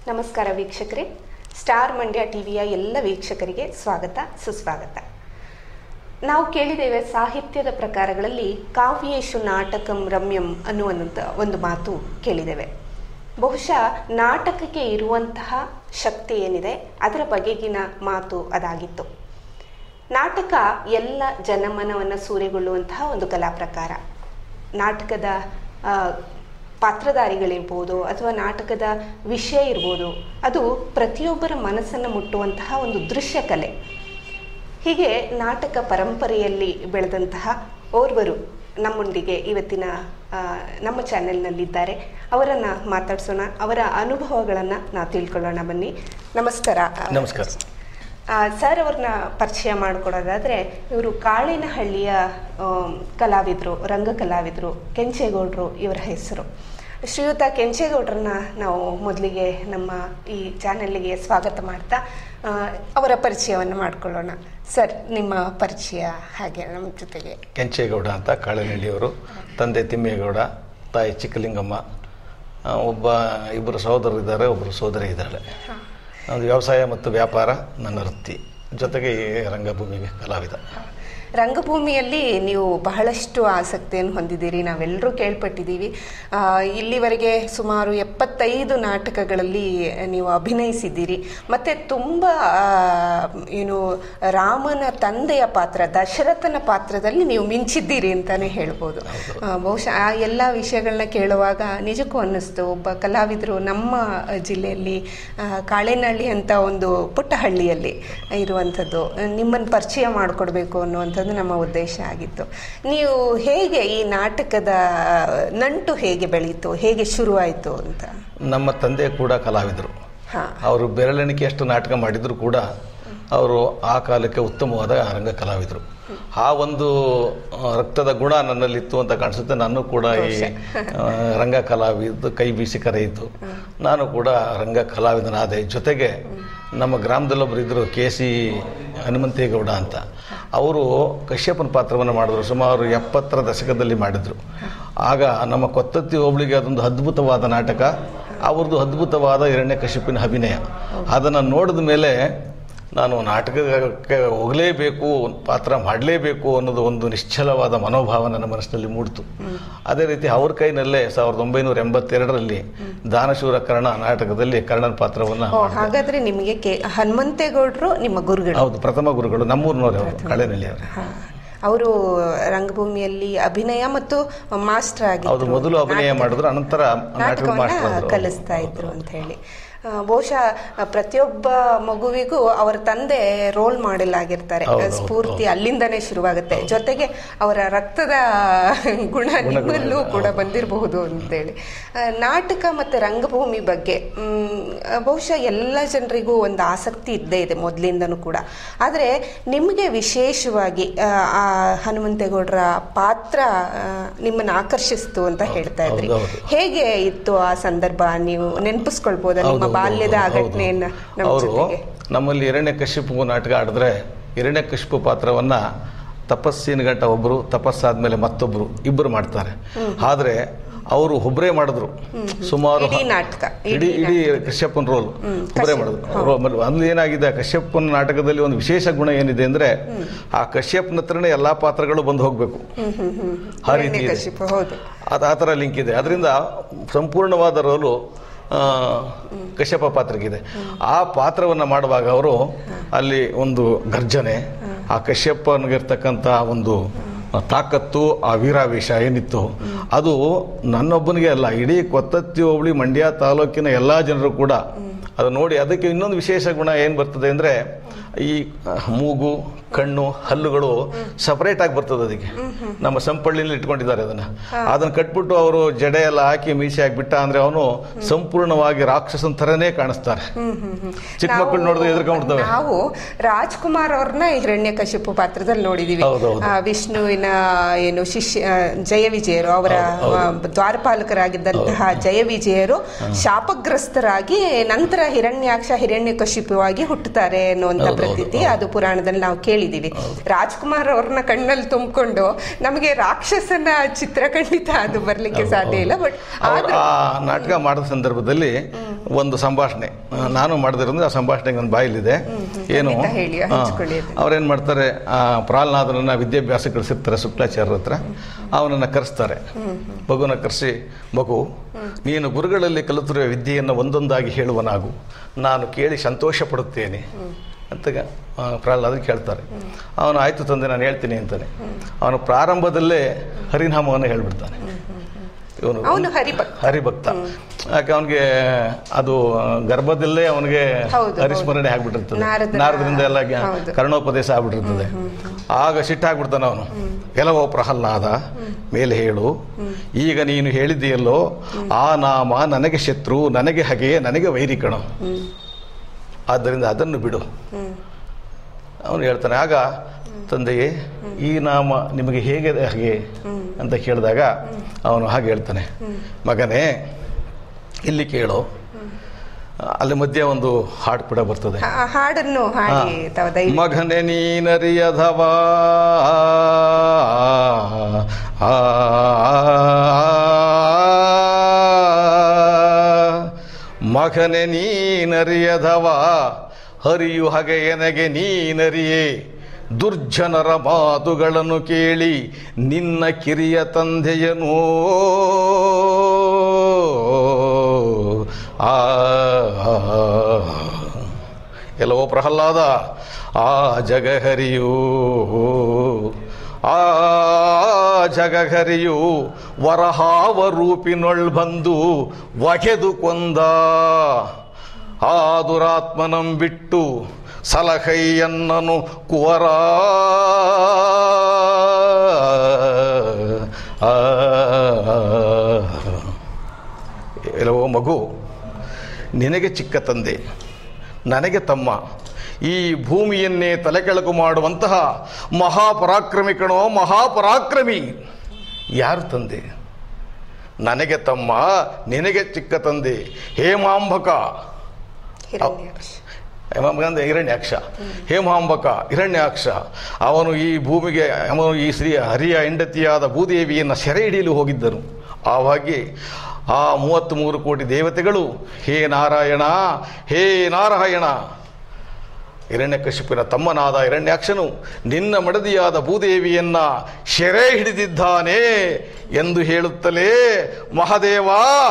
ನಮಸ್ಕಾರ ವೀಕ್ಷಕರೇ ಸ್ಟಾರ್ ಮಂಡ್ಯ ಟಿವಿಯ ಎಲ್ಲ ವೀಕ್ಷಕರಿಗೆ ಸ್ವಾಗತ ಸುಸ್ವಾಗತ ನಾವು ಕೇಳಿದ್ದೇವೆ ಸಾಹಿತ್ಯದ ಪ್ರಕಾರಗಳಲ್ಲಿ ಕಾವ್ಯೇಶು ನಾಟಕಂ ರಮ್ಯಂ ಅನ್ನುವಂಥ ಒಂದು ಮಾತು ಕೇಳಿದ್ದೇವೆ ಬಹುಶಃ ನಾಟಕಕ್ಕೆ ಇರುವಂತಹ ಶಕ್ತಿ ಏನಿದೆ ಅದರ ಬಗೆಗಿನ ಮಾತು ಅದಾಗಿತ್ತು ನಾಟಕ ಎಲ್ಲ ಜನಮನವನ್ನು ಸೂರೆಗೊಳ್ಳುವಂತಹ ಒಂದು ಕಲಾ ಪ್ರಕಾರ ನಾಟಕದ ಆ, ಪಾತ್ರಧಾರಿಗಳಿರ್ಬೋದು ಅಥವಾ ನಾಟಕದ ವಿಷಯ ಇರ್ಬೋದು ಅದು ಪ್ರತಿಯೊಬ್ಬರ ಮನಸ್ಸನ್ನು ಮುಟ್ಟುವಂತಹ ಒಂದು ದೃಶ್ಯ ಕಲೆ ಹೀಗೆ ನಾಟಕ ಪರಂಪರೆಯಲ್ಲಿ ಬೆಳೆದಂತಹ ಓರ್ವರು ನಮ್ಮೊಂದಿಗೆ ಇವತ್ತಿನ ಆ, ನಮ್ಮ ಚಾನೆಲ್ನಲ್ಲಿದ್ದಾರೆ ಅವರನ್ನು ಮಾತಾಡ್ಸೋಣ ಅವರ ಅನುಭವಗಳನ್ನು ನಾವು ತಿಳ್ಕೊಳ್ಳೋಣ ಬನ್ನಿ ನಮಸ್ಕಾರ ನಮಸ್ಕಾರ ಆ, ಸರ್ ಅವ್ರನ್ನ ಪರಿಚಯ ಮಾಡಿಕೊಡೋದಾದರೆ ಇವರು ಕಾಳಿನಹಳ್ಳಿಯ ಆಮ್, ಕಲಾವಿದರು ರಂಗ ಕಲಾವಿದರು ಕೆಂಚೇಗೌಡರು ಇವರ ಹೆಸರು ಶ್ರೀಯುತ ಕೆಂಚೇಗೌಡರನ್ನ ನಾವು ಮೊದಲಿಗೆ ನಮ್ಮ ಈ ಚಾನೆಲ್ಗೆ ಸ್ವಾಗತ ಮಾಡ್ತಾ ಆ, ಅವರ ಪರಿಚಯವನ್ನು ಮಾಡಿಕೊಳ್ಳೋಣ ಸರ್ ನಿಮ್ಮ ಪರಿಚಯ ಹಾಗೆ ನಮ್ಮ ಜೊತೆಗೆ ಕೆಂಚೇಗೌಡ ಅಂತ ಕಾಳೆನಹಳ್ಳಿಯವರು ತಂದೆ ತಿಮ್ಮೇಗೌಡ ತಾಯಿ ಚಿಕ್ಕಲಿಂಗಮ್ಮ ಆ, ಒಬ್ಬ ಇಬ್ಬರು ಸಹೋದರರಿದ್ದಾರೆ ಒಬ್ಬರು ಸೋದರಿ ಇದ್ದಾಳೆ ಒಂದು ವ್ಯವಸಾಯ ಮತ್ತು ವ್ಯಾಪಾರ ನನ್ನ ವೃತ್ತಿ ಜೊತೆಗೆ ಈ ರಂಗಭೂಮಿಗೆ ಕಲಾವಿದ ರಂಗಭೂಮಿಯಲ್ಲಿ ನೀವು ಬಹಳಷ್ಟು ಆಸಕ್ತಿಯನ್ನು ಹೊಂದಿದ್ದೀರಿ ನಾವೆಲ್ಲರೂ ಕೇಳ್ಪಟ್ಟಿದ್ದೀವಿ ಆ, ಇಲ್ಲಿವರೆಗೆ ಸುಮಾರು ಎಪ್ಪತ್ತೈದು ನಾಟಕಗಳಲ್ಲಿ ನೀವು ಅಭಿನಯಿಸಿದ್ದೀರಿ ಮತ್ತು ತುಂಬ ಆ, ಏನು ರಾಮನ ತಂದೆಯ ಪಾತ್ರ ದಶರಥನ ಪಾತ್ರದಲ್ಲಿ ನೀವು ಮಿಂಚಿದ್ದೀರಿ ಅಂತಲೇ ಹೇಳ್ಬೋದು ಆ, ಬಹುಶಃ ಆ ಎಲ್ಲ ವಿಷಯಗಳನ್ನ ಕೇಳುವಾಗ ನಿಜಕ್ಕೂ ಅನ್ನಿಸ್ತು ಒಬ್ಬ ಕಲಾವಿದರು ನಮ್ಮ ಜಿಲ್ಲೆಯಲ್ಲಿ ಆ, ಕಾಳೇನಹಳ್ಳಿ ಅಂತ ಒಂದು ಪುಟ್ಟ ಹಳ್ಳಿಯಲ್ಲಿ ಇರುವಂಥದ್ದು ನಿಮ್ಮನ್ನು ಪರಿಚಯ ಮಾಡಿಕೊಡ್ಬೇಕು ಅನ್ನುವಂಥದ್ದು ನಮ್ಮ ಉದ್ದೇಶ ಆಗಿತ್ತು ನೀವು ಹೇಗೆ ಈ ನಾಟಕದ ನಂಟು ಹೇಗೆ ಬೆಳೀತು ಹೇಗೆ ಶುರುವಾಯಿತು ಅಂತ ನಮ್ಮ ತಂದೆ ಕೂಡ ಕಲಾವಿದರು ಹಾಂ ಅವರು ಬೆರಳೆಣಿಕೆಯಷ್ಟು ನಾಟಕ ಮಾಡಿದರೂ ಕೂಡ ಅವರು ಆ ಕಾಲಕ್ಕೆ ಉತ್ತಮವಾದ ರಂಗ ಕಲಾವಿದರು ಆ ಒಂದು ಆ, ರಕ್ತದ ಗುಣ ನನ್ನಲ್ಲಿತ್ತು ಅಂತ ಕಾಣಿಸುತ್ತೆ ನಾನು ಕೂಡ ಈ ಆ, ರಂಗ ಕಲಾವಿದ ಕೈ ಬೀಸಿ ಕರೆಯಿತು ನಾನು ಕೂಡ ರಂಗ ಕಲಾವಿದನಾದೆ ಜೊತೆಗೆ ನಮ್ಮ ಗ್ರಾಮದಲ್ಲೊಬ್ಬರು ಇದ್ದರು ಕೆ ಸಿ ಹನುಮಂತೇಗೌಡ ಅಂತ ಅವರು ಕಶ್ಯಪನ ಪಾತ್ರವನ್ನು ಮಾಡಿದ್ರು ಸುಮಾರು ಎಪ್ಪತ್ತರ ದಶಕದಲ್ಲಿ ಮಾಡಿದರು ಆಗ ನಮ್ಮ ಕೊತ್ತತ್ತಿ ಹೋಬಳಿಗೆ ಅದೊಂದು ಅದ್ಭುತವಾದ ನಾಟಕ ಅವ್ರದ್ದು ಅದ್ಭುತವಾದ ಎರಡನೇ ಕಶ್ಯಪಿನ ಅಭಿನಯ ಅದನ್ನು ನೋಡಿದ ಮೇಲೆ ನಾನು ನಾಟಕಕ್ಕೆ ಹೋಗಲೇಬೇಕು ಒಂದು ಪಾತ್ರ ಮಾಡಲೇಬೇಕು ಅನ್ನೋದು ಒಂದು ನಿಶ್ಚಲವಾದ ಮನೋಭಾವ ನನ್ನ ಮನಸ್ಸಿನಲ್ಲಿ ಮೂಡಿತು ಅದೇ ರೀತಿ ಅವ್ರ ಕೈನಲ್ಲೇ ಸಾವಿರದ ಒಂಬೈನೂರ ಎಂಬತ್ತೆರಡರಲ್ಲಿ ದಾನಶೂರ ಕರ್ಣ ನಾಟಕದಲ್ಲಿ ಕರ್ಣನ ಪಾತ್ರವನ್ನು ಓ ಹಾಗಾದ್ರೆ ನಿಮಗೆ ಕೆ ಹನುಮಂತೇಗೌಡರು ನಿಮ್ಮ ಗುರುಗಳು ಹೌದು ಪ್ರಥಮ ಗುರುಗಳು ನಮ್ಮೂರಿನವರೇ ಅವರು ಕಳೆನಲ್ಲಿ ಅವರು ಅವರು ರಂಗಭೂಮಿಯಲ್ಲಿ ಅಭಿನಯ ಮತ್ತು ಮಾಸ್ಟರ್ ಹೌದು ಆಗಿದ್ರು ಮೊದಲು ಅಭಿನಯ ಮಾಡಿದ್ರು ಅನಂತರ ನಾಟಕ ಮಾಸ್ಟರ್ ನಾಟಕವನ್ನ ಆದ್ರು. ಕಲಿಸ್ತಾ ಇದ್ರು ಅಂತ ಹೇಳಿ ಆ, ಬಹುಶಃ ಆ, ಪ್ರತಿಯೊಬ್ಬ ಮಗುವಿಗೂ ಅವರ ತಂದೆ ರೋಲ್ ಮಾಡೆಲ್ ಆಗಿರ್ತಾರೆ ಹೌದು, ಹೌದು, ಸ್ಫೂರ್ತಿ ಅಲ್ಲಿಂದನೇ ಶುರುವಾಗುತ್ತೆ ಜೊತೆಗೆ ಅವರ ರಕ್ತದ ಗುಣ ನಿಮ್ಮಲ್ಲೂ ಕೂಡ ಬಂದಿರಬಹುದು ಅಂತೇಳಿ ಆ, ನಾಟಕ ಮತ್ತು ರಂಗಭೂಮಿ ಬಗ್ಗೆ ಮ್, ಆ, ಬಹುಶಃ ಎಲ್ಲ ಜನರಿಗೂ ಒಂದು ಆಸಕ್ತಿ ಇದ್ದೇ ಇದೆ ಮೊದಲಿಂದನೂ ಕೂಡ ಆದರೆ ನಿಮಗೆ ವಿಶೇಷವಾಗಿ ಆ, ಆ ಹನುಮಂತೇಗೌಡರ ಪಾತ್ರ ಆ, ನಿಮ್ಮನ್ನು ಆಕರ್ಷಿಸ್ತು ಅಂತ ಹೇಳ್ತಾ ಇದ್ರಿ ಹೌದು, ಹೌದು. ಹೇಗೆ ಇತ್ತು ಆ ಸಂದರ್ಭ ನೀವು ನೆನಪಿಸ್ಕೊಳ್ಬೋದಾ ನಿಮ್ಮ ಹೌದು, ಹೌದು, ಬಾಲ್ಯದ ಹೌದು, ಹೌದು. ಘಟನೆಯನ್ನ ನಮ್ಮ ಅವರು ಜೊತೆಗೆ ನಮ್ಮಲ್ಲಿ ಎರಡನೇ ಕಶ್ಯಪು ನಾಟಕ ಆಡಿದ್ರೆ ಎರಡನೇ ಕಶ್ಯಪು ಪಾತ್ರವನ್ನ ತಪಸ್ಸಿನ ಗಂಟ ಒಬ್ಬರು ತಪಸ್ಸಾದ್ಮೇಲೆ ಮತ್ತೊಬ್ಬರು ಇಬ್ಬರು ಮಾಡ್ತಾರೆ ಆದರೆ ಅವರು ಒಬ್ಬರೇ ಮಾಡಿದ್ರು ಸುಮಾರು ಇಡೀ ನಾಟಕ ಇಡೀ ಇಡೀ ಕಶ್ಯಪನ್ ರೋಲ್ ಒಬ್ಬರೇ ಮಾಡಿದ್ರು ರೋ- ಆಮೇಲೆ ಅಲ್ಲಿ ಏನಾಗಿದೆ ಕಶ್ಯಪನ್ ನಾಟಕದಲ್ಲಿ ಒಂದು ವಿಶೇಷ ಗುಣ ಏನಿದೆ ಅಂದ್ರೆ ಆ ಕಶ್ಯಪ್ನ ಹತ್ರನೇ ಎಲ್ಲಾ ಪಾತ್ರಗಳು ಬಂದು ಹೋಗ್ಬೇಕು ಆ ರೀತಿ ಇದೆ. ಕಶಿಪು ಹೌದು ಅದು ಆ ಥರ ಲಿಂಕ್ ಇದೆ ಅದರಿಂದ ಸಂಪೂರ್ಣವಾದ ರೋಲು ಆ, ಕಶ್ಯಪ ಪಾತ್ರಕ್ಕಿದೆ ಆ ಪಾತ್ರವನ್ನು ಮಾಡುವಾಗ ಅವರು ಅಲ್ಲಿ ಒಂದು ಗರ್ಜನೆ ಆ ಕಶ್ಯಪನಿಗಿರ್ತಕ್ಕಂಥ ಒಂದು ತಾಕತ್ತು ಆ ವೀರಾವೇಶ ಏನಿತ್ತು ಅದು ನನ್ನೊಬ್ಬನಿಗೆ ಅಲ್ಲ ಇಡೀ ಕೊತ್ತತ್ತಿ ಹೋಬಳಿ ಮಂಡ್ಯ ತಾಲೂಕಿನ ಎಲ್ಲ ಜನರು ಕೂಡ ಅದು ನೋಡಿ ಅದಕ್ಕೆ ಇನ್ನೊಂದು ವಿಶೇಷ ಗುಣ ಏನು ಬರ್ತದೆ ಅಂದರೆ ಈ ಆ, ಮೂಗು ಕಣ್ಣು ಹಲ್ಲುಗಳು ಸಪರೇಟ್ ಆಗಿ ಬರ್ತದೆ ಅದಕ್ಕೆ ನಮ್ಮ ಸಂಪಳ್ಳಿನಲ್ಲಿ ಇಟ್ಕೊಂಡಿದ್ದಾರೆ ಅದನ್ನ ಅದನ್ನ ಕಟ್ಬಿಟ್ಟು ಅವರು ಜಡೆ ಎಲ್ಲ ಹಾಕಿ ಮೀಸೆ ಹಾಕ್ಬಿಟ್ಟ ಅಂದ್ರೆ ಅವನು ಸಂಪೂರ್ಣವಾಗಿ ರಾಕ್ಷಸನ್ ಥರನೇ ಕಾಣಿಸ್ತಾರೆ ಚಿಕ್ಕ ಮಕ್ಕಳು ನೋಡಿದ್ರೆ ಎದ್ರಕೊಂಡ್ಬಿಡ್ತವೆ ನಾವು ರಾಜ್ಕುಮಾರ್ ಅವ್ರನ್ನ ಹಿರಣ್ಯ ಕಶಿಪು ಪಾತ್ರದಲ್ಲಿ ನೋಡಿದೀವಿ ಹೌದು, ಹೌದು. ಆ, ವಿಷ್ಣುವಿನ ಏನು ಶಿಷ್ಯ ಆ, ಜಯ ವಿಜಯರು ಅವರ ಆ, ದ್ವಾರಪಾಲಕರಾಗಿದ್ದಂತಹ ಜಯ ವಿಜಯರು ಶಾಪಗ್ರಸ್ತರಾಗಿ ನಂತರ ಹಿರಣ್ಯಾಕ್ಷ ಹಿರಣ್ಯ ಕಶಿಪುವಾಗಿ ಹುಟ್ಟುತ್ತಾರೆ ಅನ್ನುವಂಥ ಪ್ರತೀತಿ ಅದು ಪುರಾಣದಲ್ಲಿ ನಾವು ಕೇಳಿದೀವಿ ರಾಜ್ಕುಮಾರ್ ಅವ್ರನ್ನ ಕಣ್ಣಲ್ಲಿ ತುಂಬಿಕೊಂಡು ನಮಗೆ ರಾಕ್ಷಸನ ಚಿತ್ರ ಖಂಡಿತ ಅದು ಬರ್ಲಿಕ್ಕೆ ಸಾಧ್ಯ ಇಲ್ಲ ಬಟ್ ಅವ್ರು ಆ ನಾಟಕ ಮಾಡಿದ ಸಂದರ್ಭದಲ್ಲಿ ಒಂದು ಸಂಭಾಷಣೆ ಆ, ನಾನು ಮಾಡದಿರೋದ್ರೆ ಆ ಸಂಭಾಷಣೆ ನನ್ನ ಬಾಯಲ್ಲಿದೆ ಏನು ಖಂಡಿತ ಹೇಳಿ, ಆ, ಹಂಚ್ಕೊಳ್ಳಿ ಅದನ್ನ. ಅವ್ರೇನು ಮಾಡ್ತಾರೆ ಆ ಪ್ರಹ್ಲಾದನನ್ನ ವಿದ್ಯಾಭ್ಯಾಸ ಕಳಿಸಿರ್ತಾರೆ ಶುಕ್ಲಾಚಾರ್ಯರ ಹತ್ರ ಅವನನ್ನು ಕರೆಸ್ತಾರೆ ಮಗುನ ಕರೆಸಿ ಮಗು ನೀನು ಗುರುಗಳಲ್ಲಿ ಕಲಿತಿರುವ ವಿದ್ಯೆಯನ್ನು ಒಂದೊಂದಾಗಿ ಹೇಳುವನಾಗು ನಾನು ಕೇಳಿ ಸಂತೋಷ ಪಡುತ್ತೇನೆ ಅಂತ ಆ, ಪ್ರಹ್ಲಾದ ಕೇಳ್ತಾರೆ ಅವನು ಆಯ್ತು ತಂದೆ ನಾನು ಹೇಳ್ತೀನಿ ಅಂತಾನೆ ಅವನು ಪ್ರಾರಂಭದಲ್ಲೇ ಹರಿನಾಮವನ್ನು ಹೇಳ್ಬಿಡ್ತಾನೆ ಇವನು ಅವನು ಹರಿಭಕ್ತ ಹರಿಭಕ್ತ ಯಾಕೆ ಅವನಿಗೆ ಅದು ಆ, ಗರ್ಭದಲ್ಲೇ ಅವನಿಗೆ ಹೌದು, ಹರಿಸ್ಮರಣೆ ಆಗ್ಬಿಟ್ಟಿರ್ತದೆ ನಾರದರ- ನಾರದರಿಂದ ಎಲ್ಲ ಜ್ಞಾ- ಹೌದು. ಕರ್ಣೋಪದೇಶ ಆಗ್ಬಿಟ್ಟಿರ್ತದೆ ಆಗ ಸಿಟ್ಟಾಗ್ಬಿಡ್ತಾನೆ ಅವನು ಕೆಲವೋ ಪ್ರಹ್ಲಾದ ಮೇಲೆ ಹೇಳು ಈಗ ನೀನು ಹೇಳಿದೆಯಲ್ಲೋ ಆ ನಾಮ ನನಗೆ ಶತ್ರು ನನಗೆ ಹಗೆ ನನಗೆ ವೈರಿ ಕಣೋ ಆದ್ದರಿಂದ ಅದನ್ನು ಬಿಡು ಅವನು ಹೇಳ್ತಾನೆ ಆಗ ತಂದೆಯೇ ಈ ನಾಮ ನಿಮಗೆ ಹೇಗೆ ಹಾಗೆ ಅಂತ ಕೇಳಿದಾಗ ಅವನು ಹಾಗೆ ಹೇಳ್ತಾನೆ ಮಗನೇ ಇಲ್ಲಿ ಕೇಳು ಅಲ್ಲಿ ಮಧ್ಯೆ ಒಂದು ಹಾಡು ಕೂಡ ಬರ್ತದೆ ಆ ಆ ಹಾಡನ್ನು ಹಾಡಿ ತಾವು ದಯವಿಟ್ಟು ಮಗನೆ ನೀನರಿಯಧವ ಮಗನೆ ನೀನರಿಯಧವ ಹರಿಯು ಹಗೆಯನಗೆ ನೀನರಿಯೇ ದುರ್ಜನರ ಮಾತುಗಳನ್ನು ಕೇಳಿ ನಿನ್ನ ಕಿರಿಯ ತಂದೆಯನು ಆ ಎಲ್ಲವೋ ಪ್ರಹ್ಲಾದ ಆ ಜಗಹರಿಯು ಆ ಜಗಹರಿಯು ವರಹಾವ ರೂಪಿನೊಳ್ ಬಂದು ಒಗೆದು ಕೊಂದ ಆ ದುರಾತ್ಮನಂ ಬಿಟ್ಟು ಸಲಹೈಯನ್ನನು ಕುವರ ಆ ಎಲ್ಲವೋ ಮಗು ನಿನಗೆ ಚಿಕ್ಕ ತಂದೆ ನನಗೆ ತಮ್ಮ ಈ ಭೂಮಿಯನ್ನೇ ತಲೆಕೆಳಕು ಮಾಡುವಂತಹ ಮಹಾಪರಾಕ್ರಮಿ ಕಣೋ ಮಹಾಪರಾಕ್ರಮಿ ಯಾರು ತಂದೆ ನನಗೆ ತಮ್ಮ ನಿನಗೆ ಚಿಕ್ಕ ತಂದೆ ಹೇಮಾಂಬಕ ಹಿರಣ್ಯಾಕ್ಷ ಹೇಮಾಂಬಕ ಅಂದರೆ ಹಿರಣ್ಯಾಕ್ಷ ಹೇಮಾಂಬಕ ಹಿರಣ್ಯಾಕ್ಷ ಅವನು ಈ ಭೂಮಿಗೆ ಅವನು ಈ ಶ್ರೀ ಹರಿಯ ಹೆಂಡತಿಯಾದ ಭೂದೇವಿಯನ್ನು ಸೆರೆ ಹಿಡಿಯಲು ಹೋಗಿದ್ದನು ಆವಾಗಿ ಆ ಮೂವತ್ತ್ಮೂರು ಕೋಟಿ ದೇವತೆಗಳು ಹೇ ನಾರಾಯಣ ಹೇ ನಾರಾಯಣ ಹಿರಣ್ಯಕಶಿಪಿನ ತಮ್ಮನಾದ ಹಿರಣ್ಯಾಕ್ಷನು ನಿನ್ನ ಮಡದಿಯಾದ ಭೂದೇವಿಯನ್ನ ಸೆರೆ ಹಿಡಿದಿದ್ದಾನೆ ಎಂದು ಹೇಳುತ್ತಲೇ ಮಹಾದೇವ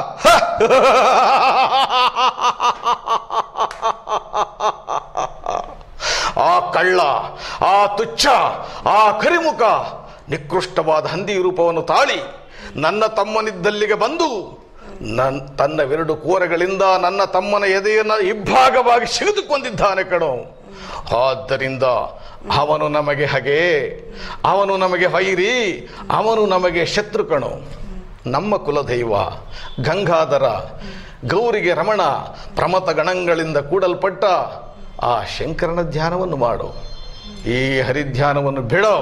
ಆ ಕಳ್ಳ ಆ ತುಚ್ಛ ಆ ಕರಿಮುಖ ನಿಕೃಷ್ಟವಾದ ಹಂದಿ ರೂಪವನ್ನು ತಾಳಿ ನನ್ನ ತಮ್ಮನಿದ್ದಲ್ಲಿಗೆ ಬಂದು ನನ್ ತನ್ನವೆರಡು ಕೋರಗಳಿಂದ ನನ್ನ ತಮ್ಮನ ಎದೆಯನ್ನು ಇಬ್ಬಾಗವಾಗಿ ಸಿಗಿದುಕೊಂಡಿದ್ದಾನೆ ಕಣೋ ಆದ್ದರಿಂದ ಅವನು ನಮಗೆ ಹಗೆ ಅವನು ನಮಗೆ ವೈರಿ ಅವನು ನಮಗೆ ಶತ್ರು ಕಣೋ ನಮ್ಮ ಕುಲದೈವ ಗಂಗಾಧರ ಗೌರಿಗೆ ರಮಣ ಪ್ರಮತ ಗಣಗಳಿಂದ ಕೂಡಲ್ಪಟ್ಟ ಆ ಶಂಕರನ ಧ್ಯಾನವನ್ನು ಮಾಡು ಈ ಹರಿಧ್ಯಾನವನ್ನು ಬಿಡೋ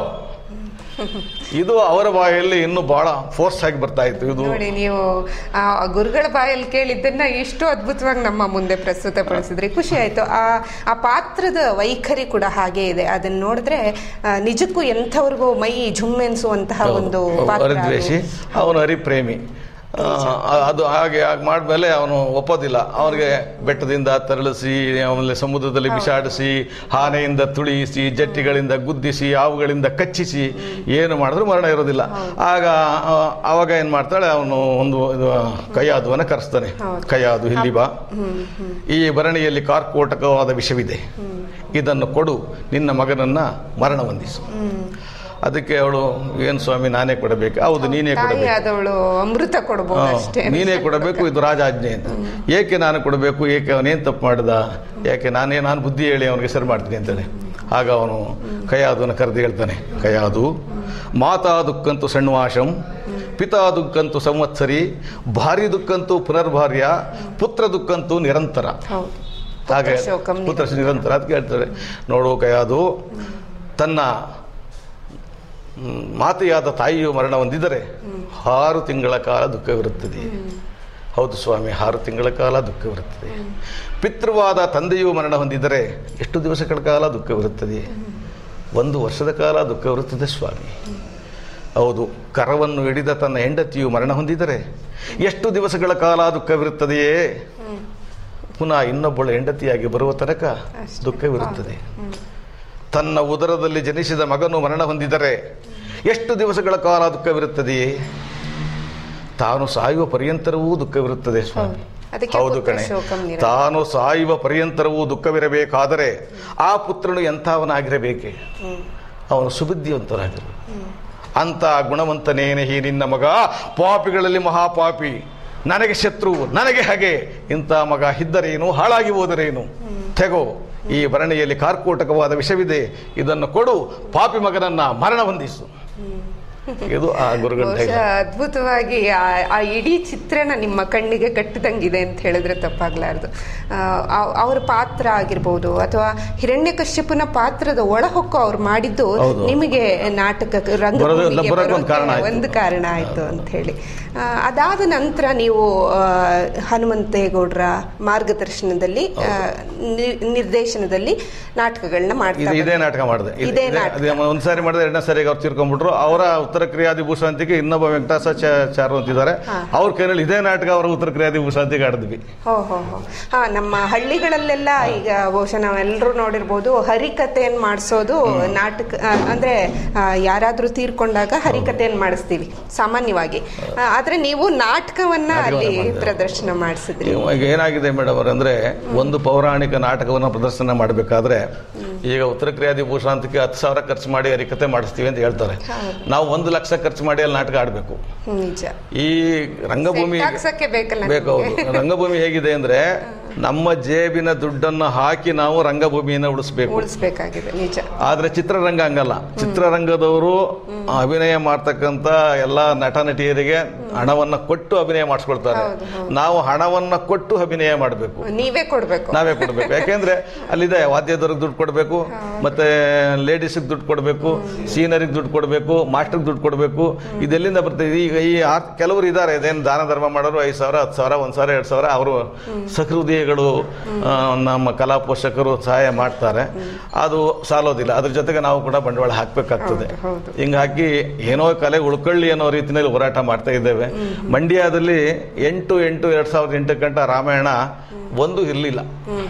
ಇದು ಅವರ ಬಾಯಲ್ಲಿ ಇನ್ನೂ ಬಹಳ ಫೋರ್ಸ್ ಆಗಿ ಬರ್ತಾ ಇತ್ತು ಇದು ನೋಡಿ ನೀವು ಆ ಗುರುಗಳ ಬಾಯಲ್ಲಿ ಕೇಳಿದ್ದನ್ನ ಎಷ್ಟು ಅದ್ಭುತವಾಗಿ ನಮ್ಮ ಮುಂದೆ ಪ್ರಸ್ತುತಪಡಿಸಿದ್ರಿ ಖುಷಿ ಆಯ್ತು ಆ ಆ ಪಾತ್ರದ ವೈಖರಿ ಕೂಡ ಹಾಗೆ ಇದೆ ಅದನ್ನ ನೋಡಿದ್ರೆ ಆ, ನಿಜಕ್ಕೂ ಎಂಥವ್ರಿಗೂ ಮೈ ಜುಮ್ಮೆನ್ಸುವಂತಹ ಒಂದು ಪಾತ್ರ ಅದು. ಹರಿದ್ವೇಷಿ ಅವನು ಹರಿಪ್ರೇಮಿ ಆ, ಅದು ಹಾಗೆ ಹಾಗೆ ಮಾಡಿದ್ಮೇಲೆ ಅವನು ಒಪ್ಪೋದಿಲ್ಲ ಅವನಿಗೆ ಬೆಟ್ಟದಿಂದ ತರಳಿಸಿ ಆಮೇಲೆ ಸಮುದ್ರದಲ್ಲಿ ಬಿಸಾಡಿಸಿ ಆನೆಯಿಂದ ತುಳಿಸಿ ಜಟ್ಟಿಗಳಿಂದ ಗುದ್ದಿಸಿ ಹಾವುಗಳಿಂದ ಕಚ್ಚಿಸಿ ಏನು ಮಾಡಿದ್ರು ಮರಣ ಇರೋದಿಲ್ಲ ಆಗ ಆ, ಅವಾಗ ಏನು ಮಾಡ್ತಾಳೆ ಅವನು ಒಂದು ಇದು ಕೈಯಾದುವನ್ನ ಕರೆಸ್ತಾನೆ ಹೌದು. ಕೈಯಾದು ಇಲ್ಲಿ ಬಾ ಈ ಭರಣಿಯಲ್ಲಿ ಕಾರ್ಕೋಟಕವಾದ ವಿಷವಿದೆ ಇದನ್ನು ಕೊಡು ನಿನ್ನ ಮಗನನ್ನ ಮರಣ ಹೊಂದಿಸು ಅದಕ್ಕೆ ಅವಳು ಏನು ಸ್ವಾಮಿ ನಾನೇ ಕೊಡಬೇಕು ಹೌದು ನೀನೇ ತಾಯಿ ಕೊಡಬೇಕು ಆದವಳು ಅಮೃತ ಕೊಡ್ಬೋದು ಹಾ, ಅಷ್ಟೇ ನೀನೇ ಕೊಡಬೇಕು ಇದು ರಾಜಾಜ್ಞೆ ಅಂತ ಏಕೆ ನಾನು ಕೊಡಬೇಕು ಏಕೆ ಅವನೇನು ತಪ್ಪು ಮಾಡ್ದ ಯಾಕೆ ನಾನೇ ನಾನು ಬುದ್ಧಿ ಹೇಳಿ ಅವನಿಗೆ ಹೆಸರು ಮಾಡ್ತೀನಿ ಅಂತೇಳಿ ಆಗ ಅವನು ಕೈಯಾದವನ ಕರೆದು ಹೇಳ್ತಾನೆ ಕೈಯಾದು ಮಾತಾ ದುಃಖಂತು ಸಣ್ವಾಶಂ ಪಿತಾ ದುಃಖಂತು ಸಂವತ್ಸರಿ ಭಾರಿ ದುಃಖಂತು ಪುನರ್ಭಾರ್ಯ ಪುತ್ರ ದುಃಖಂತು ನಿರಂತರ ಹೌದು ಹಾಗೆ ಪುತ್ರ ಶೋಕಂ ಪುತ್ರ ನಿರಂತರ ಅದಕ್ಕೆ ಹೇಳ್ತಾರೆ ನೋಡು ಕೈಯಾದು ತನ್ನ ಮ್, ಮಾತೆಯಾದ ತಾಯಿಯು ಮರಣ ಹೊಂದಿದರೆ ಆರು ತಿಂಗಳ ಕಾಲ ದುಃಖವಿರುತ್ತದೆ ಹೌದು ಸ್ವಾಮಿ ಆರು ತಿಂಗಳ ಕಾಲ ದುಃಖವಿರುತ್ತದೆ ಪಿತೃವಾದ ತಂದೆಯು ಮರಣ ಹೊಂದಿದರೆ ಎಷ್ಟು ದಿವಸಗಳ ಕಾಲ ದುಃಖವಿರುತ್ತದೆ ಒಂದು ವರ್ಷದ ಕಾಲ ದುಃಖವಿರುತ್ತದೆ ಸ್ವಾಮಿ ಹೌದು ಕರವನ್ನು ಹಿಡಿದ ತನ್ನ ಹೆಂಡತಿಯು ಮರಣ ಹೊಂದಿದರೆ ಎಷ್ಟು ದಿವಸಗಳ ಕಾಲ ದುಃಖವಿರುತ್ತದೆಯೇ ಪುನಃ ಇನ್ನೊಬ್ಬಳು ಹೆಂಡತಿಯಾಗಿ ಬರುವ ತನಕ ಅಷ್ಟೇ. ದುಃಖವಿರುತ್ತದೆ ತನ್ನ ಉದರದಲ್ಲಿ ಜನಿಸಿದ ಮಗನು ಮರಣ ಹೊಂದಿದರೆ ಎಷ್ಟು ದಿವಸಗಳ ಕಾಲ ದುಃಖವಿರುತ್ತದೆಯೇ ತಾನು ಸಾಯುವ ಪರ್ಯಂತರವೂ ದುಃಖವಿರುತ್ತದೆ ಸ್ವಾಮಿ ಹೌದು. ಅದಕ್ಕೆ ಹೌದು ಪುತ್ರ ಕಣೆ ಶೋಕಂ ನಿರತ. ತಾನು ಸಾಯುವ ಪರ್ಯಂತರವೂ ದುಃಖವಿರಬೇಕಾದರೆ ಆ ಪುತ್ರನು ಎಂಥವನಾಗಿರಬೇಕೆ ಅವನು ಸುಬುದ್ಧಿವಂತನಾಗಿರು ಅಂತ ಗುಣವಂತನೇನೆ ಈ ನಿನ್ನ ಮಗ ಪಾಪಿಗಳಲ್ಲಿ ಮಹಾಪಾಪಿ ನನಗೆ ಶತ್ರು ನನಗೆ ಹಾಗೆ ಇಂಥ ಮಗ ಇದ್ದರೇನು ಹಾಳಾಗಿ ಹೋದರೇನು ತೆಗೋ ಈ ಭರಣಿಯಲ್ಲಿ ಕಾರ್ಕೋಟಕವಾದ ವಿಷವಿದೆ ಇದನ್ನು ಕೊಡು ಪಾಪಿ ಮಗನನ್ನ ಮರಣ ಹೊಂದಿಸು ಇದು ಆ ಗುರುಗಳ ಬಹುಶಃ ಧೈರ್ಯ. ಅದ್ಭುತವಾಗಿ ಆ- ಆ ಇಡೀ ಚಿತ್ರಣ ನಿಮ್ಮ ಕಣ್ಣಿಗೆ ಕಟ್ಟಿದಂಗಿದೆ ಅಂತ ಹೇಳಿದ್ರೆ ತಪ್ಪಾಗ್ಲಾರ್ದು ಆ, ಆ- ಅವ್ರ ಪಾತ್ರ ಆಗಿರ್ಬೋದು ಅಥವಾ ಹಿರಣ್ಯಕಶ್ಯಪನ ಪಾತ್ರದ ಒಳಹೊಕ್ಕು ಅವ್ರು ಮಾಡಿದ್ದು ಹೌದು. ನಿಮಗೆ ನಾಟಕ ಬರೋದು- ರಂಗಭೂಮಿಗೆ ಬರೋಕೆ ಒಂದು ಕಾರಣ ಬರೋಕೆ ಆಯ್ತು. ಒಂದು ಕಾರಣ ಆಯ್ತು ಅಂತ ಹೇಳಿ ಆ, ಅದಾದ ನಂತರ ನೀವು ಆ, ಹನುಮಂತೇಗೌಡರ ಮಾರ್ಗದರ್ಶನದಲ್ಲಿ ಆ, ನಿ- ನಿರ್ದೇಶನದಲ್ಲಿ ನಾಟಕಗಳನ್ನ ಮಾಡ್ತಾ ಇದು ಇದೇ ಬಂದ್ರಿ. ನಾಟಕ ಮಾಡಿದೆ ಇದು- ಇದೇ ಇದೇ- ನಾಟಕ. ಅದೇ ಒಂದ್ ಸಾರಿ ಮಾಡಿದ್ರೆ ಎರಡನೇ ಸಾರಿಗೆ ಅವ್ರು ತೀರ್ಕೊಂಡ್ಬಿಟ್ರು ಅವರ ಉತ್ತರ ಕ್ರಿಯಾದಿಭೂಷ ಅಂತಿಗೆ ಇನ್ನೊಬ್ಬ ವೆಂಕಟಾಸ ಚಾರು ಅಂತಿದ್ದಾರೆ ಅವ್ರ ಕೈನಲ್ಲಿ ಇದೇ ನಾಟಕ ಅವರ ಉತ್ತರ ಕ್ರಿಯಾದಿಭೂಷ ಅಂತಿಗೆ ಆಡಿದ್ವಿ ಹೋ ಹೋ ಹೋ ಹಾ ನಮ್ಮ ಹಳ್ಳಿಗಳಲ್ಲೆಲ್ಲ ಈಗ ಬಹುಶಃ ನಾವೆಲ್ಲರೂ ನೋಡಿರ್ಬೋದು ಹರಿಕಥೆಯನ್ನು ಮಾಡಿಸೋದು ನಾಟಕ ಆ, ಅಂದ್ರೆ ಆ, ಯಾರಾದ್ರೂ ತೀರ್ಕೊಂಡಾಗ ಹರಿಕಥೆಯನ್ನು ಮಾಡಿಸ್ತೀವಿ ಸಾಮಾನ್ಯವಾಗಿ ಆ, ಆದ್ರೆ ನೀವು ನಾಟಕವನ್ನ ಅಲ್ಲಿ ಪ್ರದರ್ಶನ ಮಾಡಿಸಿದ್ರಿ ಈಗ ಏನಾಗಿದೆ ಮೇಡಮ್ ಅವ್ರೆ ಅಂದ್ರೆ ಒಂದು ಪೌರಾಣಿಕ ನಾಟಕವನ್ನು ಪ್ರದರ್ಶನ ಮಾಡಬೇಕಾದ್ರೆ ಈಗ ಉತ್ತರ ಕ್ರಿಯಾದಿಭೂಷ ಅಂತಕ್ಕೆ ಹತ್ತು ಸಾವಿರ ಖರ್ಚು ಮಾಡಿ ಹರಿಕತೆ ಮಾಡಿಸ್ತೀವಿ ಅಂತ ಹೇಳ್ತಾರೆ ನಾವು ಒಂದು ಲಕ್ಷ ಖರ್ಚು ಮಾಡಿ ಅಲ್ಲಿ ನಾಟಕ ಆಡಬೇಕು ಹ್ಮ್, ನಿಜ ಈ ರಂಗಭೂಮಿ ಸೆಟ್ ಹಾಕ್ಸಕ್ಕೆ ಬೇಕಲ್ಲ ಬೇಕು ನಿಮ್ಗೆ? ಹೌದು ರಂಗಭೂಮಿ ಹೇಗಿದೆ ಅಂದ್ರೆ ನಮ್ಮ ಜೇಬಿನ ದುಡ್ಡನ್ನು ಹಾಕಿ ನಾವು ರಂಗಭೂಮಿಯನ್ನು ಉಳಿಸ್ಬೇಕು ಉಳಿಸ್ಬೇಕಾಗಿದೆ ನಿಜ ಆದ್ರೆ ಚಿತ್ರರಂಗ ಹಂಗಲ್ಲ ಚಿತ್ರರಂಗದವರು ಅಭಿನಯ ಮಾಡ್ತಕ್ಕಂಥ ಎಲ್ಲ ನಟ ನಟಿಯರಿಗೆ ಹಣವನ್ನ ಕೊಟ್ಟು ಅಭಿನಯ ಮಾಡಿಸ್ಕೊಳ್ತಾರೆ ಹೌದು, ನಾವು ಹಣವನ್ನ ಕೊಟ್ಟು ಅಭಿನಯ ಮಾಡಬೇಕು ನೀವೇ ಕೊಡ್ಬೇಕು ನಾವೇ ಕೊಡ್ಬೇಕು ಯಾಕೆಂದ್ರೆ ಅಲ್ಲಿದೆ ವಾದ್ಯದವ್ರಿಗೆ ದುಡ್ಡು ಕೊಡಬೇಕು ಮತ್ತೆ ಲೇಡೀಸ್ಗೆ ದುಡ್ಡು ಕೊಡಬೇಕು ಸೀನರಿಗೆ ದುಡ್ಡು ಕೊಡಬೇಕು ಮಾಸ್ಟರ್ಗೆ ದುಡ್ಡು ಕೊಡಬೇಕು ಇದೆಲ್ಲಿಂದ ಬರ್ತದೆ ಈಗ ಈ ಆ- ಕೆಲವರು ಇದ್ದಾರೆ ಇದೇನು ದಾನ ಧರ್ಮ ಮಾಡೋರು ಐದು ಸಾವಿರ ಹತ್ತು ಸಾವಿರ ಒಂದು ಸಾವಿರ ಎರಡು ಸಾವಿರ ಅವರು ಸಹೃದಯಗಳು ಆ, ನಮ್ಮ ಕಲಾ ಪೋಷಕರು ಸಹಾಯ ಮಾಡ್ತಾರೆ ಅದು ಸಾಲೋದಿಲ್ಲ ಅದ್ರ ಜೊತೆಗೆ ನಾವು ಕೂಡ ಬಂಡವಾಳ ಹಾಕಬೇಕಾಗ್ತದೆ ಹೌದು, ಹೌದು. ಹಿಂಗಾಗಿ ಏನೋ ಕಲೆ ಉಳ್ಕೊಳ್ಳಿ ಅನ್ನೋ ರೀತಿಯಲ್ಲಿ ಹೋರಾಟ ಮಾಡ್ತಾ ಇದ್ದೇವೆ ಮಂಡ್ಯದಲ್ಲಿ ಎಂಟು ಎಂಟು ಎರಡು ಸಾವಿರದ ಎಂಟು ಗಂಟ ರಾಮಾಯಣ ಒಂದು ಇರಲಿಲ್ಲ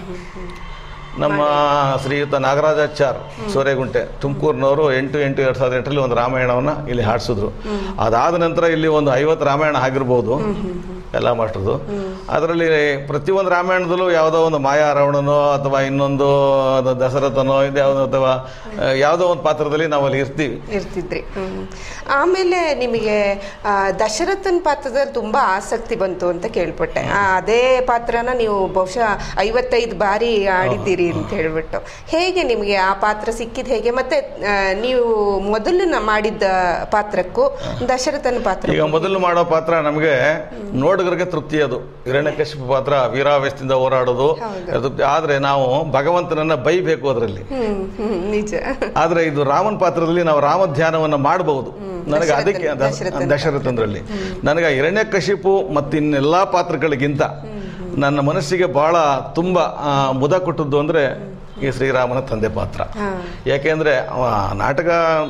ನಮ್ಮ ಶ್ರೀಯುತ ನಾಗರಾಜಾಚಾರ್ ಸೋರೆಗುಂಟೆ ತುಮಕೂರಿನವರು ಎಂಟು ಎಂಟು ಎರಡು ಸಾವಿರದ ಎಂಟರಲ್ಲಿ ಒಂದು ರಾಮಾಯಣವನ್ನು ಇಲ್ಲಿ ಹಾಡಿಸಿದ್ರು ಅದಾದ ನಂತರ ಇಲ್ಲಿ ಒಂದು ಐವತ್ತು ರಾಮಾಯಣ ಆಗಿರ್ಬೋದು ಎಲ್ಲ ಮಾಸ್ಟರ್ದು ಅದರಲ್ಲಿ ಪ್ರತಿಯೊಂದು ರಾಮಾಯಣದಲ್ಲೂ ಯಾವುದೋ ಒಂದು ಮಾಯಾ ರಾವಣನೋ ಅಥವಾ ಇನ್ನೊಂದು ಅದು ದಶರಥನೋ ಇದು ಯಾವುದೋ ಅಥವಾ ಆ, ಯಾವುದೋ ಒಂದು ಪಾತ್ರದಲ್ಲಿ ನಾವು ಅಲ್ಲಿ ಇರ್ತೀವಿ ಇರ್ತಿದ್ರಿ ಹ್ಮ್. ಆಮೇಲೆ ನಿಮಗೆ ಆ, ದಶರಥನ್ ಪಾತ್ರದಲ್ಲಿ ತುಂಬಾ ಆಸಕ್ತಿ ಬಂತು ಅಂತ ಕೇಳ್ಪಟ್ಟೆ ಆ, ಅದೇ ಪಾತ್ರನ ನೀವು ಬಹುಶಃ ಐವತ್ತೈದು ಬಾರಿ ಆಡಿದ್ದೀರಿ ಅಂತ ಹೇಳ್ಬಿಟ್ಟು ಹೇಗೆ ನಿಮಗೆ ಆ ಪಾತ್ರ ಸಿಕ್ಕಿದ್ ಹೇಗೆ ಮತ್ತೆ ಆ, ನೀವು ಮೊದಲು ನ- ಮಾಡಿದ್ದ ಪಾತ್ರಕ್ಕೂ ದಶರಥನ ಪಾತ್ರ ಈಗ ಮೊದಲು ಮಾಡೋ ಪಾತ್ರ ನಮಗೆ ನೋಡುಗರಿಗೆ ತೃಪ್ತಿ ಅದು ಹಿರಣ್ಯಕಶಿಪು ಪಾತ್ರ ವೀರಾವೇಶದಿಂದ ಹೋರಾಡೋದು ಹೌದು. ತೃಪ್ತಿ. ಆದ್ರೆ ನಾವು ಭಗವಂತನನ್ನ ಬೈಬೇಕು ಅದರಲ್ಲಿ ಹ್ಮ್ ಹ್ಮ್ ನಿಜ ಆದ್ರೆ ಇದು ರಾಮನ್ ಪಾತ್ರದಲ್ಲಿ ನಾವು ರಾಮ ಧ್ಯಾನವನ್ನ ಮಾಡಬಹುದು ನನಗೆ ಅದಕ್ಕೆ ದ- ದಶರಥನ ದಶರಥಂದ್ರಲ್ಲಿ ನನಗೆ ಹಿರಣ್ಯಕಶಿಪು ಮತ್ತು ಇನ್ನೆಲ್ಲಾ ಪಾತ್ರಗಳಿಗಿಂತ ನನ್ನ ಮನಸ್ಸಿಗೆ ಬಹಳ ತುಂಬಾ ಆ, ಮುದ ಕೊಟ್ಟದ್ದು ಅಂದ್ರೆ ಈ ಶ್ರೀರಾಮನ ತಂದೆ ಪಾತ್ರ ಹಾ ಯಾಕೆಂದ್ರೆ ಅವ ನಾಟಕ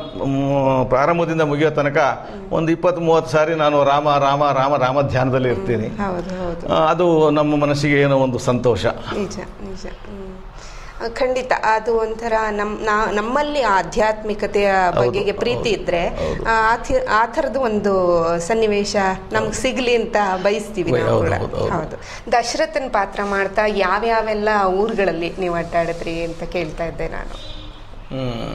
ಮ್, ಪ್ರಾರಂಭದಿಂದ ಮುಗಿಯೋ ತನಕ ಒಂದು ಇಪ್ಪತ್ತು ಮೂವತ್ತು ಸಾರಿ ನಾನು ರಾಮ ರಾಮ ರಾಮ ರಾಮ ಧ್ಯಾನದಲ್ಲಿ ಇರ್ತೀನಿ ಹೌದು ಹೌದು ಆ, ಅದು ನಮ್ಮ ಮನಸ್ಸಿಗೆ ಏನೋ ಒಂದು ಸಂತೋಷ ನಿಜ ನಿಜ ಹ್ಮ್. ಆ, ಖಂಡಿತ ಅದು ಒಂಥರ ನಮ್ ನಾ- ನಮ್ಮಲ್ಲಿ ಆಧ್ಯಾತ್ಮಿಕತೆಯ ಬಗೆಗೆ ಪ್ರೀತಿ ಇದ್ರೆ ಆ ಆ ಥಿ- ಆ ಥರದ ಒಂದು ಸನ್ನಿವೇಶ ನಮ್ಗೆ ಸಿಗ್ಲಿ ಅಂತ ಬಯಸ್ತೀವಿ ನಾವು ಹೌದು, ಕೂಡ ಹೌದು, ಹೌದು. ಹೌದು ದಶರಥನ್ ಪಾತ್ರ ಮಾಡ್ತಾ ಯಾವ್ಯಾವೆಲ್ಲ ಊರುಗಳಲ್ಲಿ ನೀವು ಅಡ್ಡಾಡಿದ್ರಿ ಅಂತ ಕೇಳ್ತಾ ಇದ್ದೆ ನಾನು ಹ್ಮ್.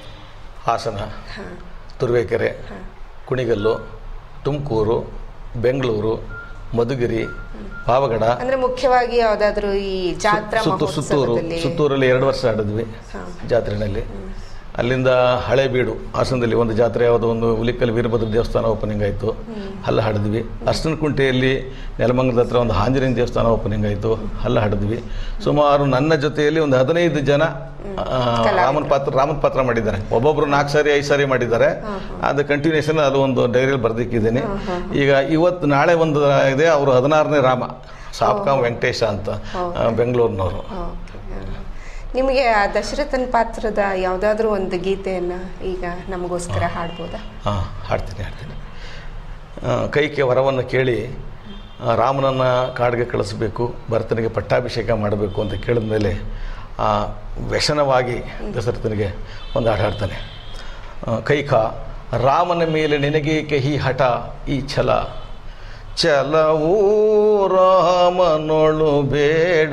ಹಾಸನ ಹಾ ತುರುವೇಕೆರೆ ಕುಣಿಗಲ್ಲು ತುಮಕೂರು ಬೆಂಗಳೂರು ಮಧುಗಿರಿ ಪಾವಗಡ ಅಂದ್ರೆ ಮುಖ್ಯವಾಗಿ ಯಾವ್ದಾದ್ರು ಈ ಜಾತ್ರಾ ಸುತ್ತು ಸುತ್ತೂರು ಮಹೋತ್ಸವದಲ್ಲಿ ಸುತ್ತೂರಲ್ಲಿ ಎರಡು ವರ್ಷ ಆಡಿದ್ವಿ ಹಾ. ಜಾತ್ರೆನಲ್ಲಿ ಅಲ್ಲಿಂದ ಹಳೇಬೀಡು ಹಾಸನದಲ್ಲಿ ಒಂದು ಜಾತ್ರೆ ಯಾವುದೋ ಒಂದು ಹುಲಿಕಲ್ ವೀರಭದ್ರ ದೇವಸ್ಥಾನ ಓಪನಿಂಗ್ ಆಯಿತು ಅಲ್ಲಿ ಹಾಡಿದ್ವಿ ಅರ್ಶನಕುಂಟೆಯಲ್ಲಿ ನೆಲಮಂಗಲದ ಹತ್ರ ಒಂದು ಆಂಜನೇಯ ದೇವಸ್ಥಾನ ಓಪನಿಂಗ್ ಆಯಿತು ಅಲ್ಲಿ ಹಾಡಿದ್ವಿ ಸುಮಾರು ನನ್ನ ಜೊತೆಯಲ್ಲಿ ಒಂದು ಹದಿನೈದು ಜನ ಆ, ರಾಮನ್ ಪಾತ್ರ ರಾಮನ್ ಪಾತ್ರ ಮಾಡಿದ್ದಾರೆ ಒಬ್ಬೊಬ್ರು ನಾಲ್ಕು ಸಾರಿ ಐದು ಸಾರಿ ಮಾಡಿದ್ದಾರೆ ಅದು ಕಂಟಿನ್ಯೂಷನ್ ಅದು ಒಂದು ಡೈರಿಯಲ್ಲಿ ಬರ್ದಿಕ್ಕಿದ್ದೀನಿ ಈಗ ಇವತ್ತು ನಾಳೆ ಒಂದು ಇದೆ ಅವರು ಹದಿನಾರನೇ ರಾಮ ಸಾಪ್ಕಾಂ ವೆಂಕಟೇಶ ಅಂತ ಆ, ಬೆಂಗಳೂರಿನವರು ಓಕೆ. ನಿಮಗೆ ಆ ದಶರಥನ್ ಪಾತ್ರದ ಯಾವ್ದಾದ್ರು ಒಂದು ಗೀತೆಯನ್ನ ಈಗ ನಮಗೋಸ್ಕರ ಹಾಡ್ಬೋದಾ ಹಾಂ ಹಾಡ್ತೀನಿ ಹಾಡ್ತೀನಿ ಆ, ಕೈಕೆ ವರವನ್ನು ಕೇಳಿ ಆ, ರಾಮನನ್ನ ಕಾಡಿಗೆ ಕಳಿಸ್ಬೇಕು ಭರತನಿಗೆ ಪಟ್ಟಾಭಿಷೇಕ ಮಾಡಬೇಕು ಅಂತ ಕೇಳಿದ ಮೇಲೆ ಆ ವ್ಯಸನವಾಗಿ ದಶರಥನಿಗೆ ಒಂದು ಹಾಡು ಹಾಡ್ತಾನೆ ಆ, ಕೈಕ ರಾಮನ ಮೇಲೆ ನಿನಗೇಕೆ ಈ ಹಠ ಈ ಛಲ ಚಲವೂ ರಾಮನೊಳು ಬೇಡ